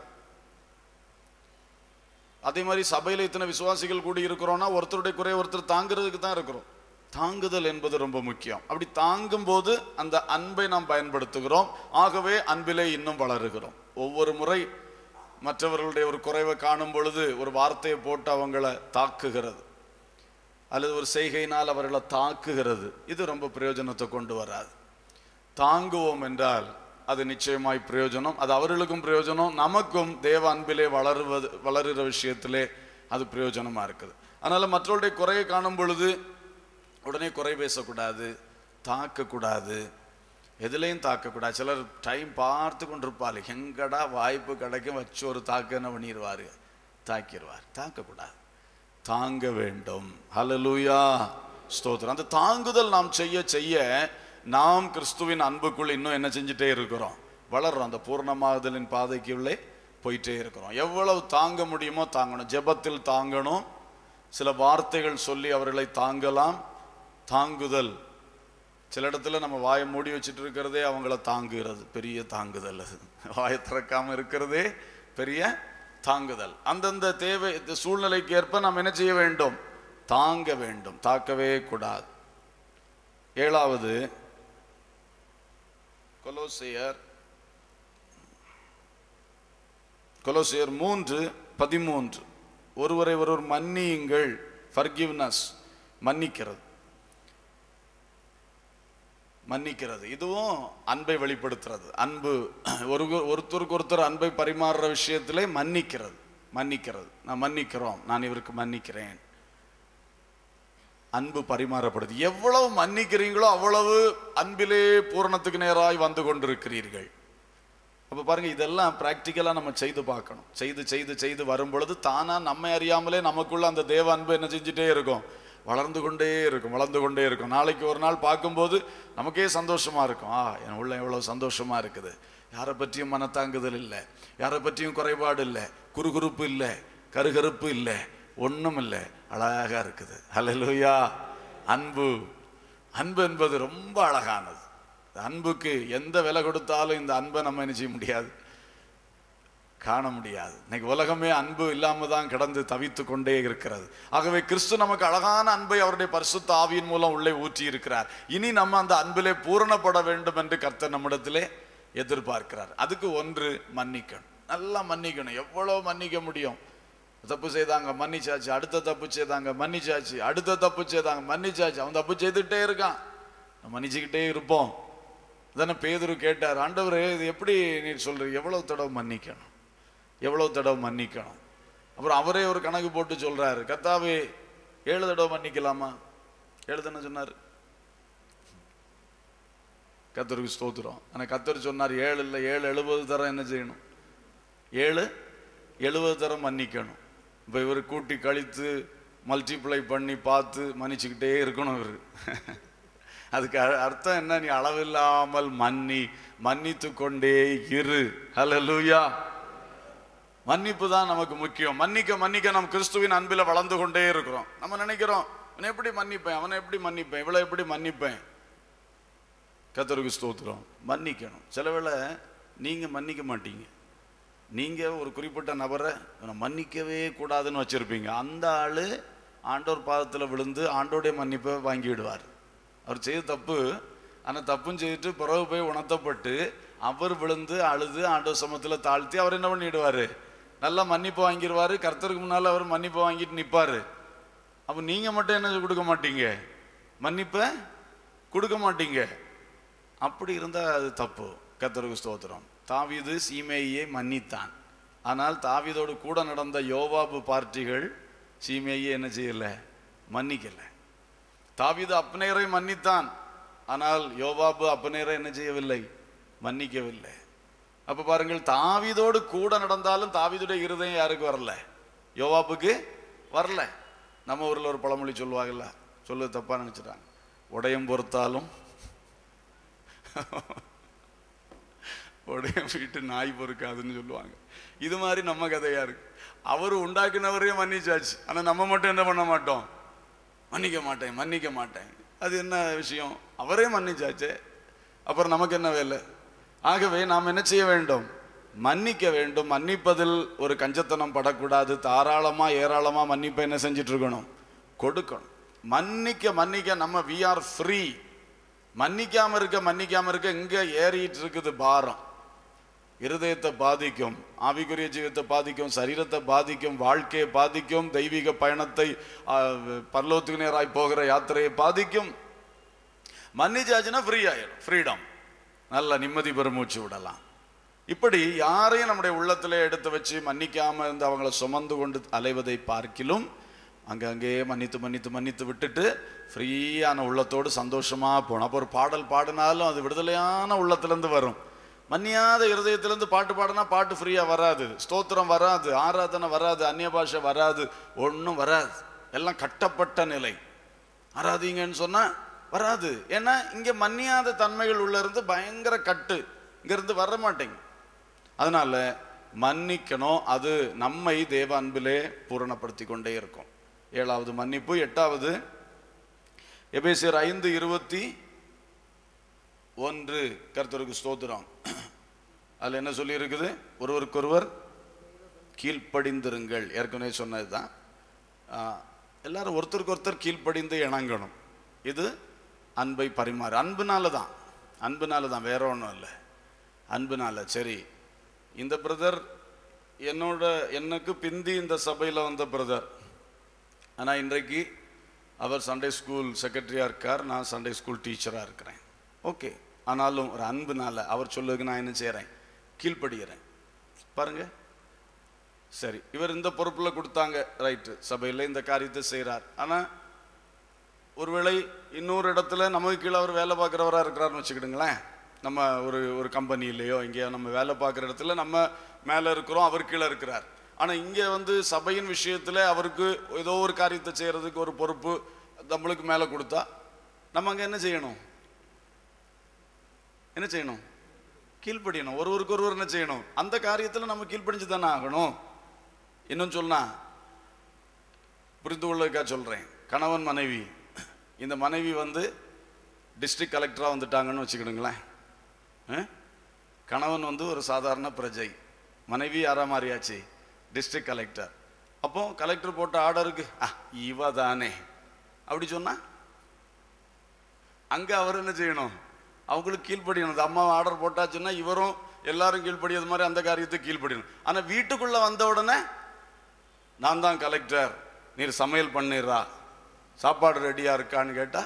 அதே மாதிரி சபையில இத்தனை விசுவாசிகள் கூடி இருக்கிறோம்னா ஒருத்தருடைய குறைய ஒருத்தர் தாங்குறதுக்கு தான் இருக்கிறோம் தாங்குதல் என்பது ரொம்ப முக்கியம் அப்படி தாங்கும் போது அந்த அன்பை நாம் பயன்படுத்துகிறோம் ஆகவே அன்பிலே இன்னும் வளருகிறோம் ஒவ்வொரு முறை மற்றவர்களுடைய ஒரு குறைவை காணும் பொழுது ஒரு வார்த்தையை போட்டு அவங்கள தாக்குகிறது அல்லது ஒரு செய்கையினால் அவர்களை தாக்குகிறது இது ரொம்ப பிரயோஜனத்தை கொண்டு வராது தாங்குவோம் என்றால் அது நிச்சயமாய் பிரயோஜனம் அது அவர்களுக்கும் பிரயோஜனம் நமக்கும் தேவ அன்பிலே வளருவது வளருகிற விஷயத்திலே அது பிரயோஜனமா இருக்குது அதனால மற்றவருடைய குறையை காணும் பொழுது உடனே குறை பேசக்கூடாது தாக்கக்கூடாது எதுலேயும் தாக்கக்கூடாது சிலர் டைம் பார்த்து கொண்டிருப்பாள் எங்கடா வாய்ப்பு கிடைக்கும் வச்சு ஒரு தாக்கு என்ன பண்ணிடுவாரு தாக்கிடுவார் தாக்கக்கூடாது தாங்க வேண்டும் ஹalleluya ஸ்தோத்திரம் அந்த தாங்குதல் நாம் செய்ய செய்ய நாம் கிறிஸ்துவின் அன்புக்குள் இன்னும் என்ன செஞ்சுட்டே இருக்கிறோம் வளர்றோம் அந்த பூர்ணமாகுதலின் பாதைக்கு உள்ளே போயிட்டே இருக்கிறோம் எவ்வளவு தாங்க முடியுமோ தாங்கணும் ஜெபத்தில் தாங்கணும் சில வார்த்தைகள் சொல்லி அவர்களை தாங்கலாம் தாங்குதல் சில இடத்துல நம்ம வாயை மூடி வச்சுட்டு இருக்கிறதே அவங்கள தாங்குகிறது பெரிய தாங்குதல் அது வாயை திறக்காம இருக்கிறதே பெரிய தாங்குதல் அந்தந்த தேவை இந்த சூழ்நிலைக்கு ஏற்ப நாம் என்ன செய்ய வேண்டும் தாங்க வேண்டும் தாக்கவே கூடாது ஏழாவது கொலோசியர் கொலோசியர் மூன்று பதிமூன்று ஒருவரை ஒருவர் மன்னியுங்கள் ஃபர்கிவ்னஸ் மன்னிக்கிறது மன்னிக்கிறது இதுவும் அன்பை வெளிப்படுத்துறது அன்பு ஒரு ஒருத்தருக்கு ஒருத்தர் அன்பை பரிமாறுற விஷயத்திலே மன்னிக்கிறது மன்னிக்கிறது நான் மன்னிக்கிறோம் நான் இவருக்கு மன்னிக்கிறேன் அன்பு பரிமாறப்படுது எவ்வளவு மன்னிக்கிறீங்களோ அவ்வளவு அன்பிலே பூரணத்துக்கு நேராய் வந்து கொண்டிருக்கிறீர்கள் அப்ப பாருங்க இதெல்லாம் பிராக்டிக்கலா நம்ம செய்து பார்க்கணும் செய்து செய்து செய்து வரும் பொழுது தானா நம்மை அறியாமலே நமக்குள்ள அந்த தேவ அன்பு என்ன செஞ்சுட்டே இருக்கும் வளர்ந்து கொண்டே இருக்கும் வளர்ந்து கொண்டே இருக்கும் நாளைக்கு ஒரு நாள் பார்க்கும்போது நமக்கே சந்தோஷமா இருக்கும் ஆ என் உள்ள எவ்வளவு சந்தோஷமா இருக்குது யாரை பற்றியும் மனத்தாங்குதல் இல்லை யாரை பற்றியும் குறைபாடு இல்லை குறுகுறுப்பு இல்லை கருகருப்பு இல்லை ஒண்ணும் இல்லை அழகா இருக்குது ஹalleluya அன்பு அன்பு என்பது ரொம்ப அழகானது இந்த அன்புக்கு எந்த விலை கொடுத்தாலும் இந்த அன்பை நம்ம என்ன செய்ய முடியாது காண முடியாது இன்னைக்கு உலகமே அன்பு இல்லாம தான் கிடந்து தவித்து கொண்டே இருக்கிறது ஆகவே கிறிஸ்து நமக்கு அழகான அன்பை அவருடைய பரிசுத்த ஆவியின் மூலம் உள்ளே ஊற்றி இருக்கிறார் இனி நம்ம அந்த அன்பிலே பூரணப்பட வேண்டும் என்று கர்த்தர் நம்மிடத்திலே எதிர்பார்க்கிறார் அதுக்கு ஒன்று மன்னிக்கணும் நல்லா மன்னிக்கணும் எவ்வளவு மன்னிக்க முடியும் தப்பு செய்தாங்க மன்னிச்சாச்சு அடுத்த தப்பு செய்தாங்க மன்னிச்சாச்சு அடுத்த தப்பு செய்தாங்க மன்னிச்சாச்சு அவன் தப்பு செய்துட்டே இருக்கான் நம்ம மன்னிச்சுக்கிட்டே இருப்போம் தானே பேதுரு கேட்டார் ஆண்டவரே இது எப்படி நீ சொல்றீங்க எவ்வளவு தடவை மன்னிக்கணும் எவ்வளவு தடவை மன்னிக்கணும் அப்புறம் அவரே ஒரு கணக்கு போட்டு சொல்றாரு கத்தாவே ஏழு தடவை மன்னிக்கலாமா ஏழு தானே சொன்னார் கத்தருக்கு ஸ்தோத்திரம் ஆனா கத்தர் சொன்னார் ஏழு இல்லை ஏழு எழுபது தரம் என்ன செய்யணும் ஏழு எழுபது தரம் மன்னிக்கணும் இப்போ இவர் கூட்டி கழித்து மல்டிப்ளை பண்ணி பார்த்து மன்னிச்சுக்கிட்டே இருக்கணும் இவர் அதுக்கு அ- அர்த்தம் என்ன நீ அளவில்லாமல் மன்னி மன்னித்து கொண்டே இரு ஹalleluya மன்னிப்பு தான் நமக்கு முக்கியம் மன்னிக்க மன்னிக்க நம்ம கிறிஸ்துவின் அன்பில வளர்ந்து கொண்டே இருக்கிறோம் நம்ம நினைக்கிறோம் அவனை எப்படி மன்னிப்பேன் அவனை எப்படி மன்னிப்பேன் இவளை எப்படி மன்னிப்பேன் கத்தருக்கு ஸ்தோத்திரம் மன்னிக்கணும் சில வேளை நீங்க மன்னிக்க மாட்டீங்க நீங்க ஒரு குறிப்பிட்ட நபரை இவனை மன்னிக்கவே கூடாதுன்னு வச்சிருப்பீங்க அந்த ஆளு ஆண்டோர் பாதத்துல விழுந்து ஆண்டோடைய மன்னிப்பை வாங்கி விடுவார் அவர் செய்த தப்பு ஆனா தப்பும் செய்துட்டு பிறகு போய் உணர்த்தப்பட்டு அவர் விழுந்து அழுது ஆண்டவர் சமத்துல தாழ்த்தி அவர் என்ன பண்ணிடுவாரு நல்லா மன்னிப்பு வாங்கிடுவாரு கர்த்தருக்கு முன்னால அவர் மன்னிப்பு வாங்கிட்டு நிப்பாரு அப்ப நீங்க மட்டும் என்ன கொடுக்க மாட்டீங்க மன்னிப்பை கொடுக்க மாட்டீங்க அப்படி இருந்தா அது தப்பு கர்த்தருக்கு ஸ்தோத்திரம் தாவீது சீமேயை மன்னித்தான் ஆனால் தாவீதோடு கூட நடந்த யோவாபு பார்ட்டிகள் சீமேயை என்ன செய்யல மன்னிக்கல தாவீது அப்னேரை மன்னித்தான் ஆனால் யோவாபு அப்னேரை என்ன செய்யவில்லை மன்னிக்கவில்லை அப்ப பாருங்கள் தாவீதோடு கூட நடந்தாலும் தாவீதுடைய இருதயம் யாருக்கு வரல யோவாபுக்கு வரல நம்ம ஊர்ல ஒரு பழமொழி சொல்லுவாங்கல்ல சொல்லு தப்பா நினைச்சிட்டாங்க உடையம் பொறுத்தாலும் உடைய வீட்டு நாய் பொறுக்காதுன்னு சொல்லுவாங்க இது மாதிரி நம்ம கதையா இருக்கு அவர் உண்டாக்குனவரே மன்னிச்சாச்சு ஆனா நம்ம மட்டும் என்ன பண்ண மாட்டோம் மன்னிக்க மாட்டேன் மன்னிக்க மாட்டேன் அது என்ன விஷயம் அவரே மன்னிச்சாச்சே அப்புறம் நமக்கு என்ன வேலை ஆகவே நாம் என்ன செய்ய வேண்டும் மன்னிக்க வேண்டும் மன்னிப்பதில் ஒரு கஞ்சத்தனம் படக்கூடாது தாராளமா ஏராளமா மன்னிப்பை என்ன செஞ்சுட்டு இருக்கணும் கொடுக்கணும் மன்னிக்க மன்னிக்க நம்ம வி ஆர் ஃப்ரீ மன்னிக்காம இருக்க மன்னிக்காம இருக்க இங்க ஏறிட்டு இருக்குது பாரம் இருதயத்தை பாதிக்கும் ஆவிக்குரிய ஜீவத்தை பாதிக்கும் சரீரத்தை பாதிக்கும் வாழ்க்கையை பாதிக்கும் தெய்வீக பயணத்தை ஆ, பரலோகத்துக்கு நேராய் போகிற யாத்திரையை பாதிக்கும் மன்னிச்சாச்சுன்னா ஃப்ரீ ஆயிடும் ஃப்ரீடம் நல்ல நிம்மதி பெருமூச்சு விடலாம் இப்படி யாரையும் நம்முடைய உள்ளத்திலே எடுத்து வச்சு மன்னிக்காம இருந்து அவங்கள சுமந்து கொண்டு அலைவதை பார்க்கிலும் அங்கங்கே மன்னித்து மன்னித்து மன்னித்து விட்டுட்டு ஃப்ரீயான உள்ளத்தோடு சந்தோஷமா போகணும் அப்போ ஒரு பாடல் பாடினாலும் அது விடுதலையான உள்ளத்திலேருந்து வரும் மன்னியாத இருதயத்திலேருந்து பாட்டு பாடினா பாட்டு ஃப்ரீயா வராது ஸ்தோத்திரம் வராது ஆராதனை வராது அந்நிய பாஷை வராது ஒன்றும் வராது எல்லாம் கட்டப்பட்ட நிலை ஆராதிங்கன்னு சொன்னா வராது ஏன்னா இங்க மன்னியாத தன்மைகள் உள்ள இருந்து பயங்கர கட்டு இங்க இருந்து வர மாட்டேங்க அதனால மன்னிக்கணும் அது நம்மை தேவ அன்பிலே பூரணப்படுத்தி கொண்டே இருக்கும் ஏழாவது மன்னிப்பு எட்டாவது எபேசியர் ஐந்து இருபத்தி ஒன்று கர்த்தருக்கு ஸ்தோத்திரம் அதுல என்ன சொல்லி இருக்குது ஒருவருக்கொருவர் கீழ்ப்படிந்திருங்கள் ஏற்கனவே சொன்னதுதான் ஆஹ், எல்லாரும் ஒருத்தருக்கு ஒருத்தர் கீழ்ப்படிந்து இணங்கணும் இது அன்பை பரிமாறு அன்புனால தான் அன்புனால தான் வேற ஒன்றும் இல்லை அன்புனால சரி இந்த பிரதர் என்னோட எனக்கு பிந்தி இந்த சபையில் வந்த பிரதர் ஆனால் இன்றைக்கு அவர் சண்டே ஸ்கூல் செக்ரட்டரியாக இருக்கார் நான் சண்டே ஸ்கூல் டீச்சராக இருக்கிறேன் ஓகே ஆனாலும் ஒரு அன்புனால அவர் சொல்லுக்கு நான் என்ன செய்கிறேன் கீழ்ப்படுகிறேன் பாருங்க சரி இவர் இந்த பொறுப்புல கொடுத்தாங்க ரைட்டு சபையில் இந்த காரியத்தை செய்கிறார் ஆனால் ஒருவேளை இன்னொரு இடத்துல நமக்கு கீழே அவர் வேலை பார்க்குறவராக இருக்கிறாருன்னு வச்சுக்கிடுங்களேன் நம்ம ஒரு ஒரு கம்பெனிலேயோ எங்கேயோ நம்ம வேலை பார்க்குற இடத்துல நம்ம மேலே இருக்கிறோம் அவர் கீழே இருக்கிறார் ஆனால் இங்கே வந்து சபையின் விஷயத்தில் அவருக்கு ஏதோ ஒரு காரியத்தை செய்கிறதுக்கு ஒரு பொறுப்பு நம்மளுக்கு மேலே கொடுத்தா நம்ம அங்கே என்ன செய்யணும் என்ன செய்யணும் கீழ்ப்படியணும் ஒருவருக்கு ஒருவர் என்ன செய்யணும் அந்த காரியத்தில் நம்ம கீழ்ப்படிஞ்சு தானே ஆகணும் இன்னும் சொன்னா புரிந்து கொள்ளக்கா சொல்கிறேன் கணவன் மனைவி இந்த மனைவி வந்து டிஸ்ட்ரிக்ட் கலெக்டராக வந்துட்டாங்கன்னு வச்சுக்கிடுங்களேன் ஆ? கணவன் வந்து ஒரு சாதாரண பிரஜை மனைவி யாரா மாறியாச்சு டிஸ்ட்ரிக்ட் கலெக்டர் அப்போ கலெக்டர் போட்ட ஆர்டருக்கு ஆ இவ தானே அப்படி சொன்னா அங்க அவர் என்ன செய்யணும் அவங்களுக்கு கீழ்ப்படியணும் இந்த அம்மா ஆர்டர் போட்டாச்சுன்னா இவரும் எல்லாரும் கீழ்ப்படியது மாதிரி அந்த காரியத்துக்கு கீழ்ப்படியணும் ஆனா வீட்டுக்குள்ள வந்த உடனே நான் தான் கலெக்டர் நீர் சமையல் பண்ணிடுறா சாப்பாடு ரெடியா இருக்கான்னு கேட்டா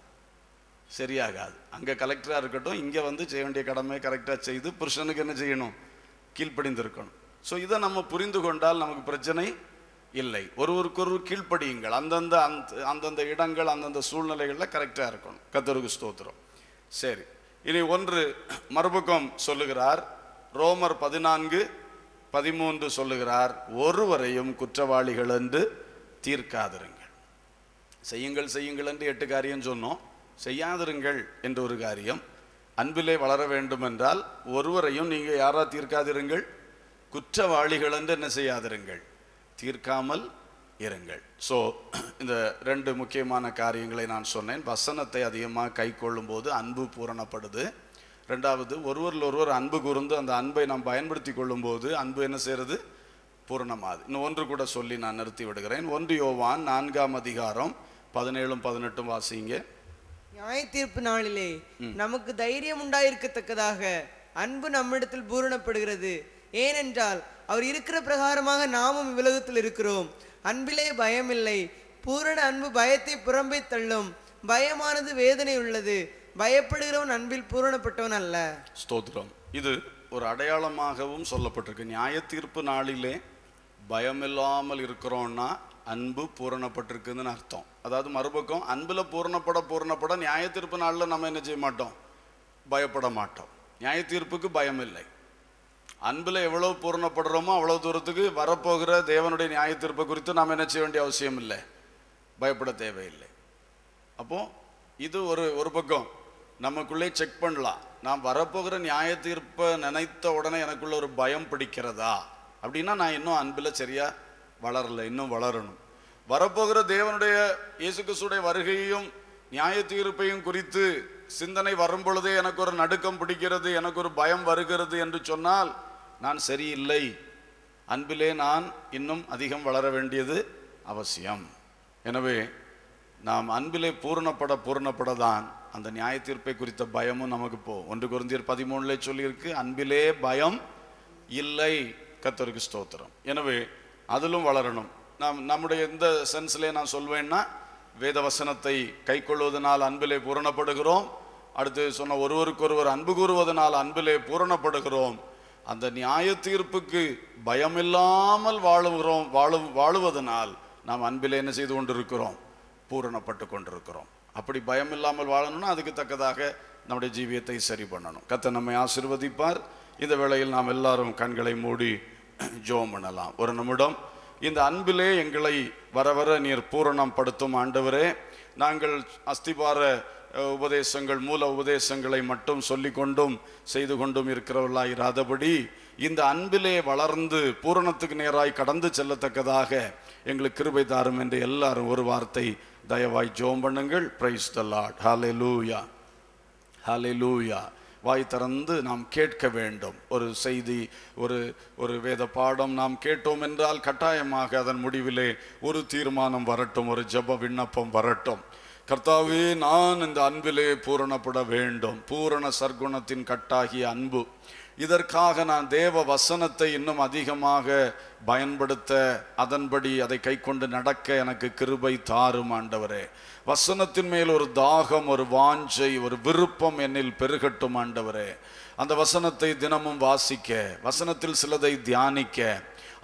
சரியாகாது அங்க கலெக்டரா இருக்கட்டும் இங்க வந்து செய்ய வேண்டிய கடமை கரெக்டா செய்து புருஷனுக்கு என்ன செய்யணும் கீழ்ப்படிந்திருக்கணும் ஸோ இதை நம்ம புரிந்து கொண்டால் நமக்கு பிரச்சனை இல்லை ஒருவருக்கொருவர் கீழ்ப்படியுங்கள் அந்தந்த அந்த அந்தந்த இடங்கள் அந்தந்த சூழ்நிலைகளில் கரெக்டாக இருக்கணும் கத்தருக்கு ஸ்தோத்திரம் சரி இனி ஒன்று மறுபக்கம் சொல்லுகிறார் ரோமர் பதினான்கு பதிமூன்று சொல்லுகிறார் ஒருவரையும் குற்றவாளிகள் என்று தீர்க்காதிருங்கள் செய்யுங்கள் செய்யுங்கள் என்று எட்டு காரியம் சொன்னோம் செய்யாதிருங்கள் என்ற ஒரு காரியம் அன்பிலே வளர வேண்டும் என்றால் ஒருவரையும் நீங்க யாரா தீர்க்காதிருங்கள் குற்றவாளிகள் என்று என்ன செய்யாதிருங்கள் தீர்க்காமல் இருங்கள் ஸோ இந்த ரெண்டு முக்கியமான காரியங்களை நான் சொன்னேன் வசனத்தை அதிகமாக கை போது அன்பு பூரணப்படுது ரெண்டாவது ஒருவரில் ஒருவர் அன்பு கூர்ந்து அந்த அன்பை நாம் பயன்படுத்தி கொள்ளும்போது அன்பு என்ன செய்யறது பூரணமாது இன்னும் ஒன்று கூட சொல்லி நான் நிறுத்தி விடுகிறேன் ஒன்று யோவான் நான்காம் அதிகாரம் பதினேழும் பதினெட்டும் வாசிங்க நியாய தீர்ப்பு நாளிலே நமக்கு தைரியம் உண்டாயிருக்கத்தக்கதாக அன்பு நம்மிடத்தில் பூரணப்படுகிறது ஏனென்றால் அவர் இருக்கிற பிரகாரமாக நாமும் இவ்வுலகத்தில் இருக்கிறோம் அன்பிலே பயமில்லை பூரண அன்பு பயத்தை புறம்பே தள்ளும் பயமானது வேதனை உள்ளது பயப்படுகிறவன் அன்பில் பூரணப்பட்டவன் அல்ல ஸ்தோத்திரம் இது ஒரு அடையாளமாகவும் சொல்லப்பட்டிருக்கு நியாய தீர்ப்பு நாளிலே பயமில்லாமல் இருக்கிறோம்னா அன்பு பூரணப்பட்டிருக்குன்னு அர்த்தம் அதாவது மறுபக்கம் அன்புல பூரணப்பட பூரணப்பட நியாய தீர்ப்பு நாளில் நம்ம என்ன செய்ய மாட்டோம் பயப்பட மாட்டோம் நியாய தீர்ப்புக்கு பயம் இல்லை அன்புல எவ்வளவு பூரணப்படுறோமோ அவ்வளவு தூரத்துக்கு வரப்போகிற தேவனுடைய நியாய தீர்ப்பை குறித்து நாம் என்ன செய்ய வேண்டிய அவசியம் இல்லை பயப்பட தேவையில்லை அப்போ இது ஒரு ஒரு பக்கம் நமக்குள்ளே செக் பண்ணலாம் நான் வரப்போகிற நியாய தீர்ப்பை நினைத்த உடனே எனக்குள்ள ஒரு பயம் பிடிக்கிறதா அப்படின்னா நான் இன்னும் அன்பில் சரியா வளரல இன்னும் வளரணும் வரப்போகிற தேவனுடைய இயேசு கிறிஸ்துடைய வருகையையும் நியாய தீர்ப்பையும் குறித்து சிந்தனை வரும் பொழுதே எனக்கு ஒரு நடுக்கம் பிடிக்கிறது எனக்கு ஒரு பயம் வருகிறது என்று சொன்னால் நான் சரியில்லை அன்பிலே நான் இன்னும் அதிகம் வளர வேண்டியது அவசியம் எனவே நாம் அன்பிலே பூரணப்பட பூரணப்பட தான் அந்த நியாய தீர்ப்பை குறித்த பயமும் நமக்கு போ ஒன்று குருந்தியர் பதிமூணுல சொல்லியிருக்கு அன்பிலே பயம் இல்லை கத்தருக்கு ஸ்தோத்திரம் எனவே அதிலும் வளரணும் நாம் நம்முடைய எந்த சென்ஸ்லே நான் சொல்வேன்னா வேத வசனத்தை கைக்கொள்வதனால் அன்பிலே பூரணப்படுகிறோம் அடுத்து சொன்ன ஒருவருக்கொருவர் அன்பு கூறுவதனால் அன்பிலே பூரணப்படுகிறோம் அந்த நியாய தீர்ப்புக்கு பயமில்லாமல் வாழுகிறோம் வாழு வாழுவதனால் நாம் அன்பிலே என்ன செய்து கொண்டிருக்கிறோம் பூரணப்பட்டு கொண்டிருக்கிறோம் அப்படி பயம் இல்லாமல் வாழணும்னா அதுக்கு தக்கதாக நம்முடைய ஜீவியத்தை சரி பண்ணணும் கத்த நம்மை ஆசிர்வதிப்பார் இந்த வேளையில் நாம் எல்லாரும் கண்களை மூடி ஜோம் பண்ணலாம் ஒரு நிமிடம் இந்த அன்பிலே எங்களை வர வர நீர் பூரணம் படுத்தும் ஆண்டவரே நாங்கள் அஸ்திபார அஹ், உபதேசங்கள் மூல உபதேசங்களை மட்டும் சொல்லிக் கொண்டும் செய்து கொண்டும் இருக்கிறவர்களாய் இராதபடி இந்த அன்பிலே வளர்ந்து பூரணத்துக்கு நேராய் கடந்து செல்லத்தக்கதாக எங்களுக்கு கிருபை தாரும் என்று எல்லாரும் ஒரு வார்த்தை தயவாய் ஜோம் பண்ணுங்கள் பிரைஸ் த லார்ட் ஹalleluya ஹalleluya வாய் திறந்து நாம் கேட்க வேண்டும் ஒரு செய்தி ஒரு ஒரு வேத பாடம் நாம் கேட்டோம் என்றால் கட்டாயமாக அதன் முடிவிலே ஒரு தீர்மானம் வரட்டும் ஒரு ஜெப விண்ணப்பம் வரட்டும் கர்த்தாவே நான் இந்த அன்பிலே பூரணப்பட வேண்டும் பூரண சர்க்குணத்தின் கட்டாகிய அன்பு இதற்காக நான் தேவ வசனத்தை இன்னும் அதிகமாக பயன்படுத்த அதன்படி அதை கைக்கொண்டு நடக்க எனக்கு கிருபை தாரும் ஆண்டவரே வசனத்தின் மேல் ஒரு தாகம் ஒரு வாஞ்சை ஒரு விருப்பம் என்னில் பெருகட்டும் ஆண்டவரே அந்த வசனத்தை தினமும் வாசிக்க வசனத்தில் சிலதை தியானிக்க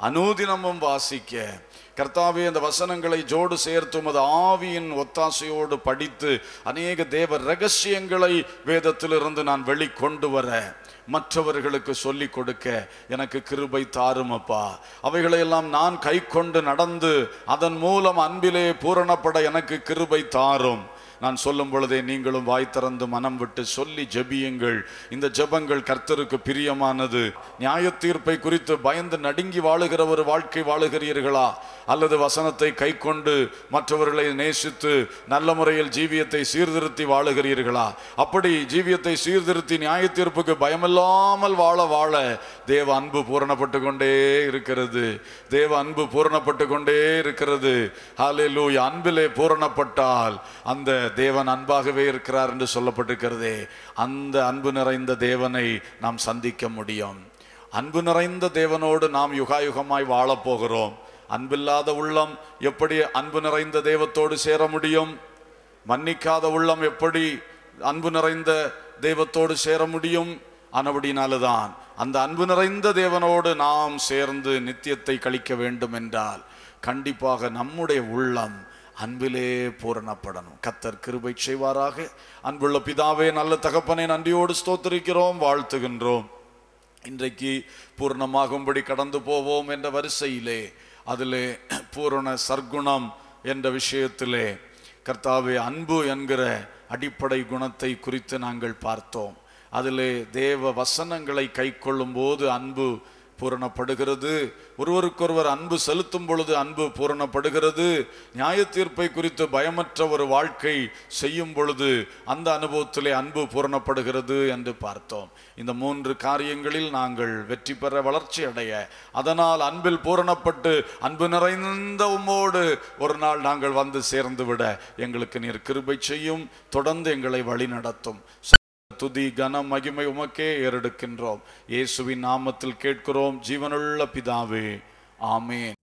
அனூதினமும் வாசிக்க கர்த்தாவே அந்த வசனங்களை ஜோடு சேர்த்து உமது ஆவியின் ஒத்தாசையோடு படித்து அநேக தேவ ரகசியங்களை வேதத்திலிருந்து நான் வெளிக்கொண்டு வர மற்றவர்களுக்கு சொல்லிக் கொடுக்க எனக்கு கிருபை தாரும் அப்பா அவைகளையெல்லாம் நான் கை கொண்டு நடந்து அதன் மூலம் அன்பிலே பூரணப்பட எனக்கு கிருபை தாரும் நான் சொல்லும் பொழுதே நீங்களும் வாய் திறந்து மனம் விட்டு சொல்லி ஜெபியுங்கள் இந்த ஜெபங்கள் கர்த்தருக்கு பிரியமானது நியாய தீர்ப்பை குறித்து பயந்து நடுங்கி வாழுகிற ஒரு வாழ்க்கை வாழுகிறீர்களா அல்லது வசனத்தை கை கொண்டு மற்றவர்களை நேசித்து நல்ல முறையில் ஜீவியத்தை சீர்திருத்தி வாழுகிறீர்களா அப்படி ஜீவியத்தை சீர்திருத்தி நியாய தீர்ப்புக்கு பயமில்லாமல் வாழ வாழ தேவ அன்பு பூரணப்பட்டு கொண்டே இருக்கிறது தேவ அன்பு பூரணப்பட்டு கொண்டே இருக்கிறது ஹalleluya அன்பிலே பூரணப்பட்டால் அந்த தேவன் அன்பாகவே இருக்கிறார் என்று சொல்லப்பட்டிருக்கிறதே அந்த அன்பு நிறைந்த தேவனை நாம் சந்திக்க முடியும் அன்பு நிறைந்த தேவனோடு நாம் யுகாயுகமாய் வாழப் போகிறோம் அன்பில்லாத உள்ளம் எப்படி அன்பு நிறைந்த தெய்வத்தோடு சேர முடியும் மன்னிக்காத உள்ளம் எப்படி அன்பு நிறைந்த தெய்வத்தோடு சேர முடியும் ஆனபடினால்தான் அந்த அன்பு நிறைந்த தேவனோடு நாம் சேர்ந்து நித்தியத்தை கழிக்க வேண்டும் என்றால் கண்டிப்பாக நம்முடைய உள்ளம் அன்பிலே பூரணப்படணும் கத்தர் கிருபை செய்வாராக அன்புள்ள பிதாவே நல்ல தகப்பனை நன்றியோடு ஸ்தோத்திரிக்கிறோம் வாழ்த்துகின்றோம் இன்றைக்கு பூர்ணமாகும்படி கடந்து போவோம் என்ற வரிசையிலே அதிலே பூரண சர்க்குணம் என்ற விஷயத்திலே கர்த்தாவே அன்பு என்கிற அடிப்படை குணத்தை குறித்து நாங்கள் பார்த்தோம் அதிலே தேவ வசனங்களை கைக்கொள்ளும் போது அன்பு பூரணப்படுகிறது ஒருவருக்கொருவர் அன்பு செலுத்தும் பொழுது அன்பு பூரணப்படுகிறது நியாய தீர்ப்பை குறித்து பயமற்ற ஒரு வாழ்க்கை செய்யும் பொழுது அந்த அனுபவத்திலே அன்பு பூரணப்படுகிறது என்று பார்த்தோம் இந்த மூன்று காரியங்களில் நாங்கள் வெற்றி பெற வளர்ச்சி அடைய அதனால் அன்பில் பூரணப்பட்டு அன்பு நிறைந்த உம்மோடு ஒரு நாள் நாங்கள் வந்து சேர்ந்து விட எங்களுக்கு நீர் கிருபை செய்யும் தொடர்ந்து எங்களை வழி நடத்தும் துதி கன மகிமை உமக்கே ஏறெடுக்கின்றோம் இயேசுவின் நாமத்தில் கேட்கிறோம் ஜீவனுள்ள பிதாவே ஆமென்